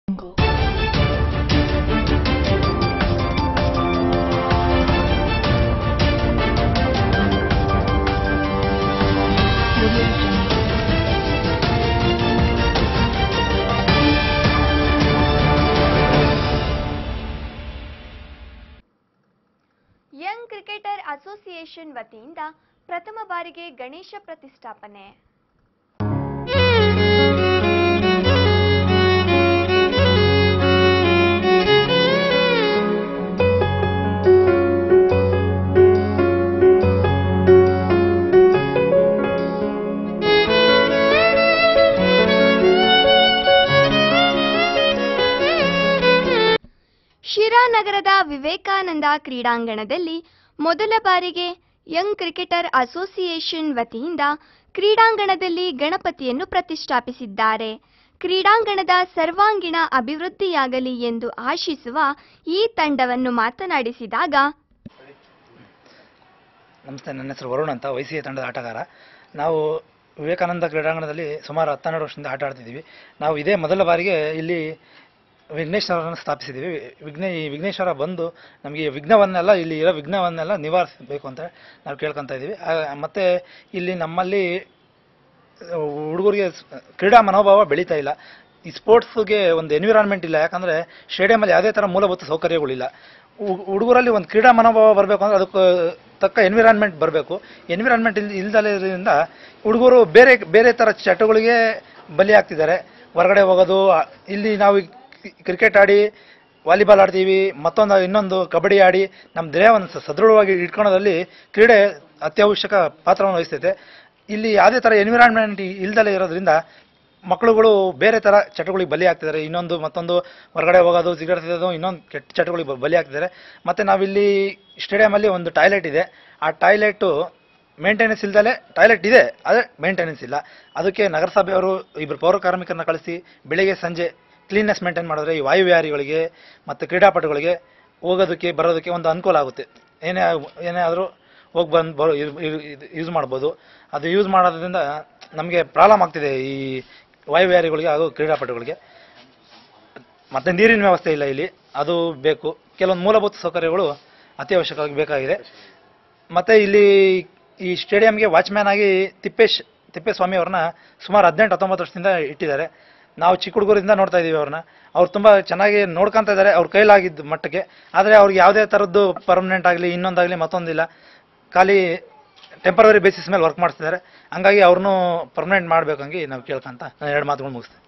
A: ಯಂಗ್ ಕ್ರಿಕೆಟರ್ ಅಸೋಸಿಯೇಷನ್ ವತಿಯಿಂದ ಪ್ರಥಮ ಬಾರಿಗೆ ಗಣೇಶ ಪ್ರತಿಷ್ಠಾಪನೆ ಶಿರಾ ನಗರದ ವಿವೇಕಾನಂದ ಕ್ರೀಡಾಂಗಣದಲ್ಲಿ ಮೊದಲ ಬಾರಿಗೆ ಯಂಗ್ ಕ್ರಿಕೆಟರ್ ಅಸೋಸಿಯೇಷನ್ ವತಿಯಿಂದ ಕ್ರೀಡಾಂಗಣದಲ್ಲಿ ಗಣಪತಿಯನ್ನು ಪ್ರತಿಷ್ಠಾಪಿಸಿದ್ದಾರೆ ಕ್ರೀಡಾಂಗಣದ ಸರ್ವಾಂಗೀಣ ಅಭಿವೃದ್ಧಿಯಾಗಲಿ ಎಂದು ಆಶಿಸುವ ಈ ತಂಡವನ್ನು ಮಾತನಾಡಿಸಿದಾಗ
H: ನಮಸ್ತೆ ನನ್ನ ಹೆಸರು ವರುಣ್ ಅಂತ ವೈಸಿಎ ತಂಡದ ಆಟಗಾರ ನಾವು ವಿವೇಕಾನಂದ ಕ್ರೀಡಾಂಗಣದಲ್ಲಿ ಸುಮಾರು ಹತ್ತೆರಡು ವರ್ಷದಿಂದ ಆಟ ಆಡ್ತಿದ್ದೀವಿ ನಾವು ಇದೇ ಮೊದಲ ಬಾರಿಗೆ ಇಲ್ಲಿ ವಿಘ್ನೇಶ್ವರನ ಸ್ಥಾಪಿಸಿದ್ದೀವಿ ವಿಘ್ನೇ ಈ ವಿಘ್ನೇಶ್ವರ ಬಂದು ನಮಗೆ ಈ ವಿಘ್ನವನ್ನೆಲ್ಲ ಇಲ್ಲಿ ಇರೋ ವಿಘ್ನವನ್ನೆಲ್ಲ ನಿವಾರಿಸಬೇಕು ಅಂತ ನಾವು ಕೇಳ್ಕೊತಾ ಇದ್ದೀವಿ ಆ, ಮತ್ತೆ ಇಲ್ಲಿ ನಮ್ಮಲ್ಲಿ ಹುಡುಗರಿಗೆ ಕ್ರೀಡಾ ಮನೋಭಾವ ಬೆಳೀತಾ ಇಲ್ಲ ಈ ಸ್ಪೋರ್ಟ್ಸ್ಗೆ ಒಂದು ಎನ್ವಿರಾನ್ಮೆಂಟ್ ಇಲ್ಲ ಯಾಕಂದರೆ ಸ್ಟೇಡಿಯಮಲ್ಲಿ ಯಾವುದೇ ಥರ ಮೂಲಭೂತ ಸೌಕರ್ಯಗಳಿಲ್ಲ ಹು- ಹುಡುಗರಲ್ಲಿ ಒಂದು ಕ್ರೀಡಾ ಮನೋಭಾವ ಬರಬೇಕು ಅಂದರೆ ಅದಕ್ಕೆ ತಕ್ಕ ಎನ್ವಿರಾನ್ಮೆಂಟ್ ಬರಬೇಕು ಎನ್ವಿರಾನ್ಮೆಂಟ್ ಇಲ್ ಇಲ್ದಲಿರೋದ್ರಿಂದ ಹುಡುಗರು ಬೇರೆ ಬೇರೆ ಥರ ಚಟಗಳಿಗೆ ಬಲಿಯಾಗ್ತಿದ್ದಾರೆ ಹೊರಗಡೆ ಹೋಗೋದು ಆ, ಇಲ್ಲಿ ನಾವು ಕ್ರಿಕೆಟ್ ಆಡಿ ವಾಲಿಬಾಲ್ ಆಡ್ತೀವಿ ಮತ್ತೊಂದು ಇನ್ನೊಂದು ಕಬಡ್ಡಿ ಆಡಿ ನಮ್ಮ ದೇಹವನ್ನು ಸ- ಸದೃಢವಾಗಿ ಇಟ್ಕೊಳ್ಳೋದ್ರಲ್ಲಿ ಕ್ರೀಡೆ ಅತ್ಯವಶ್ಯಕ ಪಾತ್ರವನ್ನು ವಹಿಸ್ತೈತೆ ಇಲ್ಲಿ ಯಾವುದೇ ಥರ ಎನ್ವಿರಾನ್ಮೆಂಟ್ ಇಲ್ದಲೇ ಇರೋದ್ರಿಂದ ಮಕ್ಕಳುಗಳು ಬೇರೆ ಥರ ಚಟಗಳಿಗೆ ಬಲಿ ಆಗ್ತಿದ್ದಾರೆ ಇನ್ನೊಂದು ಮತ್ತೊಂದು ಹೊರಗಡೆ ಹೋಗೋದು ಸಿಗರೇಟ್ ಸೇದೋದು ಇನ್ನೊಂದು ಕೆಟ್ಟ ಚಟಗಳಿಗೆ ಬ- ಬಲಿ ಆಗ್ತಿದ್ದಾರೆ ಮತ್ತು ನಾವಿಲ್ಲಿ ಸ್ಟೇಡಿಯಮಲ್ಲಿ ಒಂದು ಟಾಯ್ಲೆಟ್ ಇದೆ ಆ ಟಾಯ್ಲೆಟು ಮೇಂಟೆನೆನ್ಸ್ ಇಲ್ದಲೆ ಟಾಯ್ಲೆಟ್ ಇದೆ ಆದರೆ ಮೇಂಟೆನೆನ್ಸ್ ಇಲ್ಲ ಅದಕ್ಕೆ ನಗರಸಭೆಯವರು ಇಬ್ಬರು ಪೌರ ಕಾರ್ಮಿಕರನ್ನ ಕಳಿಸಿ ಬೆಳಿಗ್ಗೆ ಸಂಜೆ ಕ್ಲೀನ್ನೆಸ್ ಮೇಂಟೈನ್ ಮಾಡಿದ್ರೆ ಈ ವಾಯುವಿಹಾರಿಗಳಿಗೆ ಮತ್ತು ಕ್ರೀಡಾಪಟುಗಳಿಗೆ ಹೋಗೋದಕ್ಕೆ ಬರೋದಕ್ಕೆ ಒಂದು ಅನುಕೂಲ ಆಗುತ್ತೆ ಏನೇ ಆಗ್- ಏನೇ ಆದರೂ ಹೋಗಿ ಬಂದು ಬರೋ ಯೂಸ್ ಮಾಡ್ಬೋದು ಅದು ಯೂಸ್ ಮಾಡೋದ್ರಿಂದ ನಮಗೆ ಪ್ರಾಬ್ಲಮ್ ಆಗ್ತಿದೆ ಈ ವಾಯುವಿಹಾರಿಗಳಿಗೆ ಹಾಗೂ ಕ್ರೀಡಾಪಟುಗಳಿಗೆ ಮತ್ತು ನೀರಿನ ವ್ಯವಸ್ಥೆ ಇಲ್ಲ ಇಲ್ಲಿ ಅದು ಬೇಕು ಕೆಲವೊಂದು ಮೂಲಭೂತ ಸೌಕರ್ಯಗಳು ಅತ್ಯವಶ್ಯಕವಾಗಿ ಬೇಕಾಗಿದೆ ಮತ್ತು ಇಲ್ಲಿ ಈ ಸ್ಟೇಡಿಯಂಗೆ ವಾಚ್ಮ್ಯಾನ್ ಆಗಿ ತಿಪ್ಪೇಶ್ ತಿಪ್ಪೇಸ್ವಾಮಿ ಅವ್ರನ್ನ ಸುಮಾರು ಹದಿನೆಂಟು ಹತ್ತೊಂಬತ್ತು ವರ್ಷದಿಂದ ಇಟ್ಟಿದ್ದಾರೆ ನಾವು ಚಿಕ್ಕ ಹುಡುಗರಿಂದ ನೋಡ್ತಾ ಇದ್ದೀವಿ ಅವ್ರನ್ನ ಅವ್ರು ತುಂಬ ಚೆನ್ನಾಗಿ ನೋಡ್ಕೊಂತ ಇದ್ದಾರೆ ಅವ್ರ ಕೈಲಾಗಿದ್ದ ಮಟ್ಟಕ್ಕೆ ಆದರೆ ಅವ್ರಿಗೆ ಯಾವುದೇ ಥರದ್ದು ಪರ್ಮನೆಂಟ್ ಆಗಲಿ ಇನ್ನೊಂದಾಗಲಿ ಮತ್ತೊಂದಿಲ್ಲ ಖಾಲಿ ಟೆಂಪರರಿ ಬೇಸಿಸ್ ಮೇಲೆ ವರ್ಕ್ ಮಾಡಿಸ್ತಿದ್ದಾರೆ ಹಂಗಾಗಿ ಅವ್ರನ್ನೂ ಪರ್ಮನೆಂಟ್ ಮಾಡಬೇಕಂಗಿ ನಾವು ಕೇಳ್ಕೊಂತ ನಾನು ಎರಡು ಮಾತುಗಳು ಮುಗಿಸ್ತೀನಿ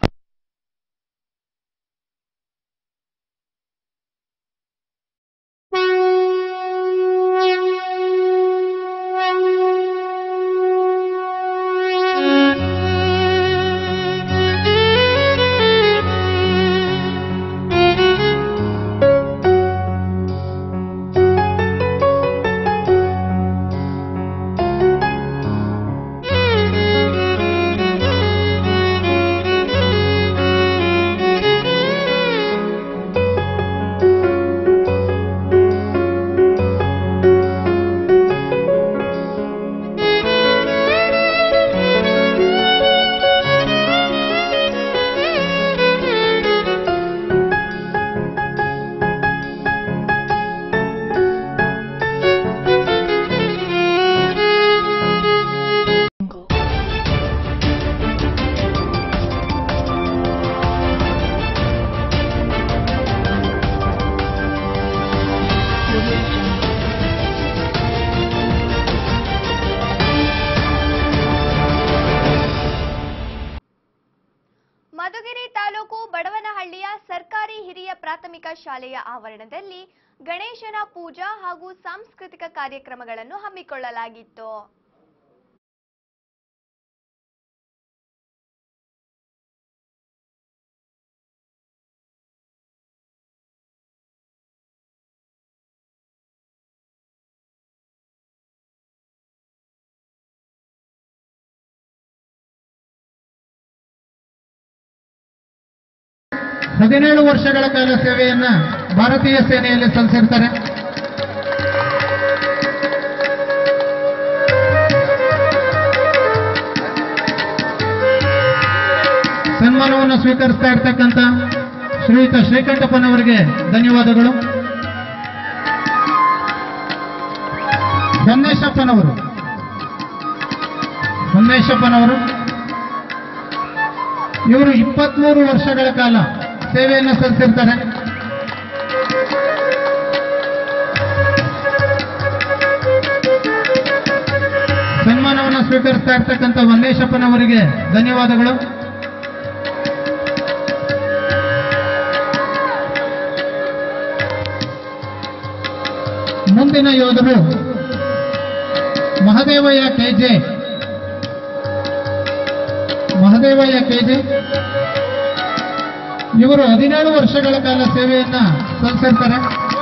A: ಮಧುಗಿರಿ ತಾಲೂಕು ಬಡವನಹಳ್ಳಿಯ ಸರ್ಕಾರಿ ಹಿರಿಯ ಪ್ರಾಥಮಿಕ ಶಾಲೆಯ ಆವರಣದಲ್ಲಿ ಗಣೇಶನ ಪೂಜಾ ಹಾಗೂ ಸಾಂಸ್ಕೃತಿಕ ಕಾರ್ಯಕ್ರಮಗಳನ್ನು ಹಮ್ಮಿಕೊಳ್ಳಲಾಗಿತ್ತು
I: ಹದಿನೇಳು ವರ್ಷಗಳ ಕಾಲ ಸೇವೆಯನ್ನ ಭಾರತೀಯ ಸೇನೆಯಲ್ಲಿ ಸಲ್ಲಿಸಿರ್ತಾರೆ ಸನ್ಮಾನವನ್ನು ಸ್ವೀಕರಿಸ್ತಾ ಇರ್ತಕ್ಕಂಥ ಶ್ರೀಯುತ ಶ್ರೀಕಂಠಪ್ಪನವರಿಗೆ ಧನ್ಯವಾದಗಳು ಹೊನ್ನೇಶಪ್ಪನವರು ಹೊನ್ನೇಶಪ್ಪನವರು ಇವರು ಇಪ್ಪತ್ಮೂರು ವರ್ಷಗಳ ಕಾಲ ಸೇವೆಯನ್ನು ಸಲ್ಲಿಸಿರ್ತಾರೆ ಸನ್ಮಾನವನ್ನು ಸ್ವೀಕರಿಸ್ತಾ ಇರ್ತಕ್ಕಂಥ ವಂದೇಶಪ್ಪನವರಿಗೆ ಧನ್ಯವಾದಗಳು ಮುಂದಿನ ಯೋಧರು ಮಹದೇವಯ್ಯ ಕೆಜೆ ಮಹದೇವಯ್ಯ ಕೆಜೆ ಇವರು ಹದಿನೇಳು ವರ್ಷಗಳ ಕಾಲ ಸೇವೆಯನ್ನ ಸಲ್ಲಿಸಿರ್ತಾರೆ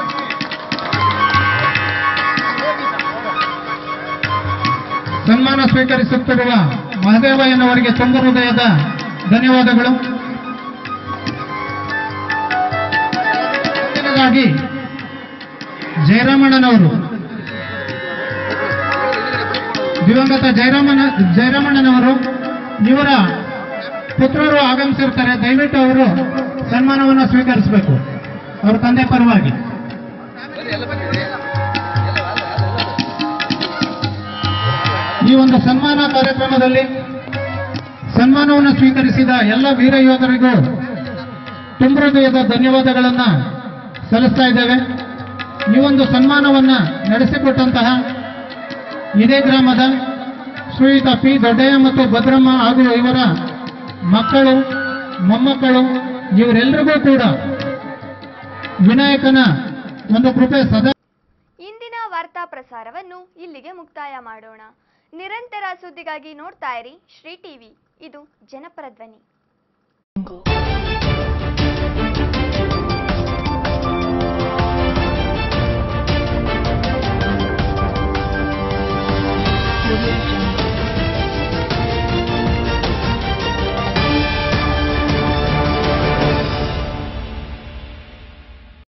I: ಸನ್ಮಾನ ಸ್ವೀಕರಿಸುತ್ತಿರುವ ಮಹದೇವಯ್ಯನವರಿಗೆ ತುಂಬ ಹೃದಯದ ಧನ್ಯವಾದಗಳು ಮುಂದಿನದಾಗಿ ಜಯರಾಮಣ್ಣನವರು ದಿವಂಗತ ಜಯರಾಮನ ಜಯರಾಮಣ್ಣನವರು ಇವರ ಪುತ್ರರು ಆಗಮಿಸಿರ್ತಾರೆ ದಯವಿಟ್ಟು ಅವರು ಸನ್ಮಾನವನ್ನು ಸ್ವೀಕರಿಸಬೇಕು ಅವರ ತಂದೆ ಪರವಾಗಿ ಈ ಒಂದು ಸನ್ಮಾನ ಕಾರ್ಯಕ್ರಮದಲ್ಲಿ ಸನ್ಮಾನವನ್ನು ಸ್ವೀಕರಿಸಿದ ಎಲ್ಲ ವೀರ ಯೋಧರಿಗೂ ತುಂಬ ಹೃದಯದ ಧನ್ಯವಾದಗಳನ್ನ ಸಲ್ಲಿಸ್ತಾ ಇದ್ದೇವೆ ಈ ಒಂದು ಸನ್ಮಾನವನ್ನ ನಡೆಸಿಕೊಟ್ಟಂತಹ ಇದೇ ಗ್ರಾಮದ ಶ್ರೀಯುತ ಪಿ ದೊಡ್ಡಯ್ಯ ಮತ್ತು ಭದ್ರಮ್ಮ ಹಾಗೂ ಇವರ ಮಕ್ಕಳು ಮೊಮ್ಮಕ್ಕಳು ಇವರೆಲ್ಲರಿಗೂ ಕೂಡ ವಿನಾಯಕನ ಒಂದು ಕೃಪೆ ಸದಾ
A: ಇಂದಿನ ವಾರ್ತಾ ಪ್ರಸಾರವನ್ನು ಇಲ್ಲಿಗೆ ಮುಕ್ತಾಯ ಮಾಡೋಣ ನಿರಂತರ ಸುದ್ದಿಗಾಗಿ ನೋಡ್ತಾ ಇರಿ ಶ್ರೀ ಟಿವಿ ಇದು ಜನಪರ ಧ್ವನಿ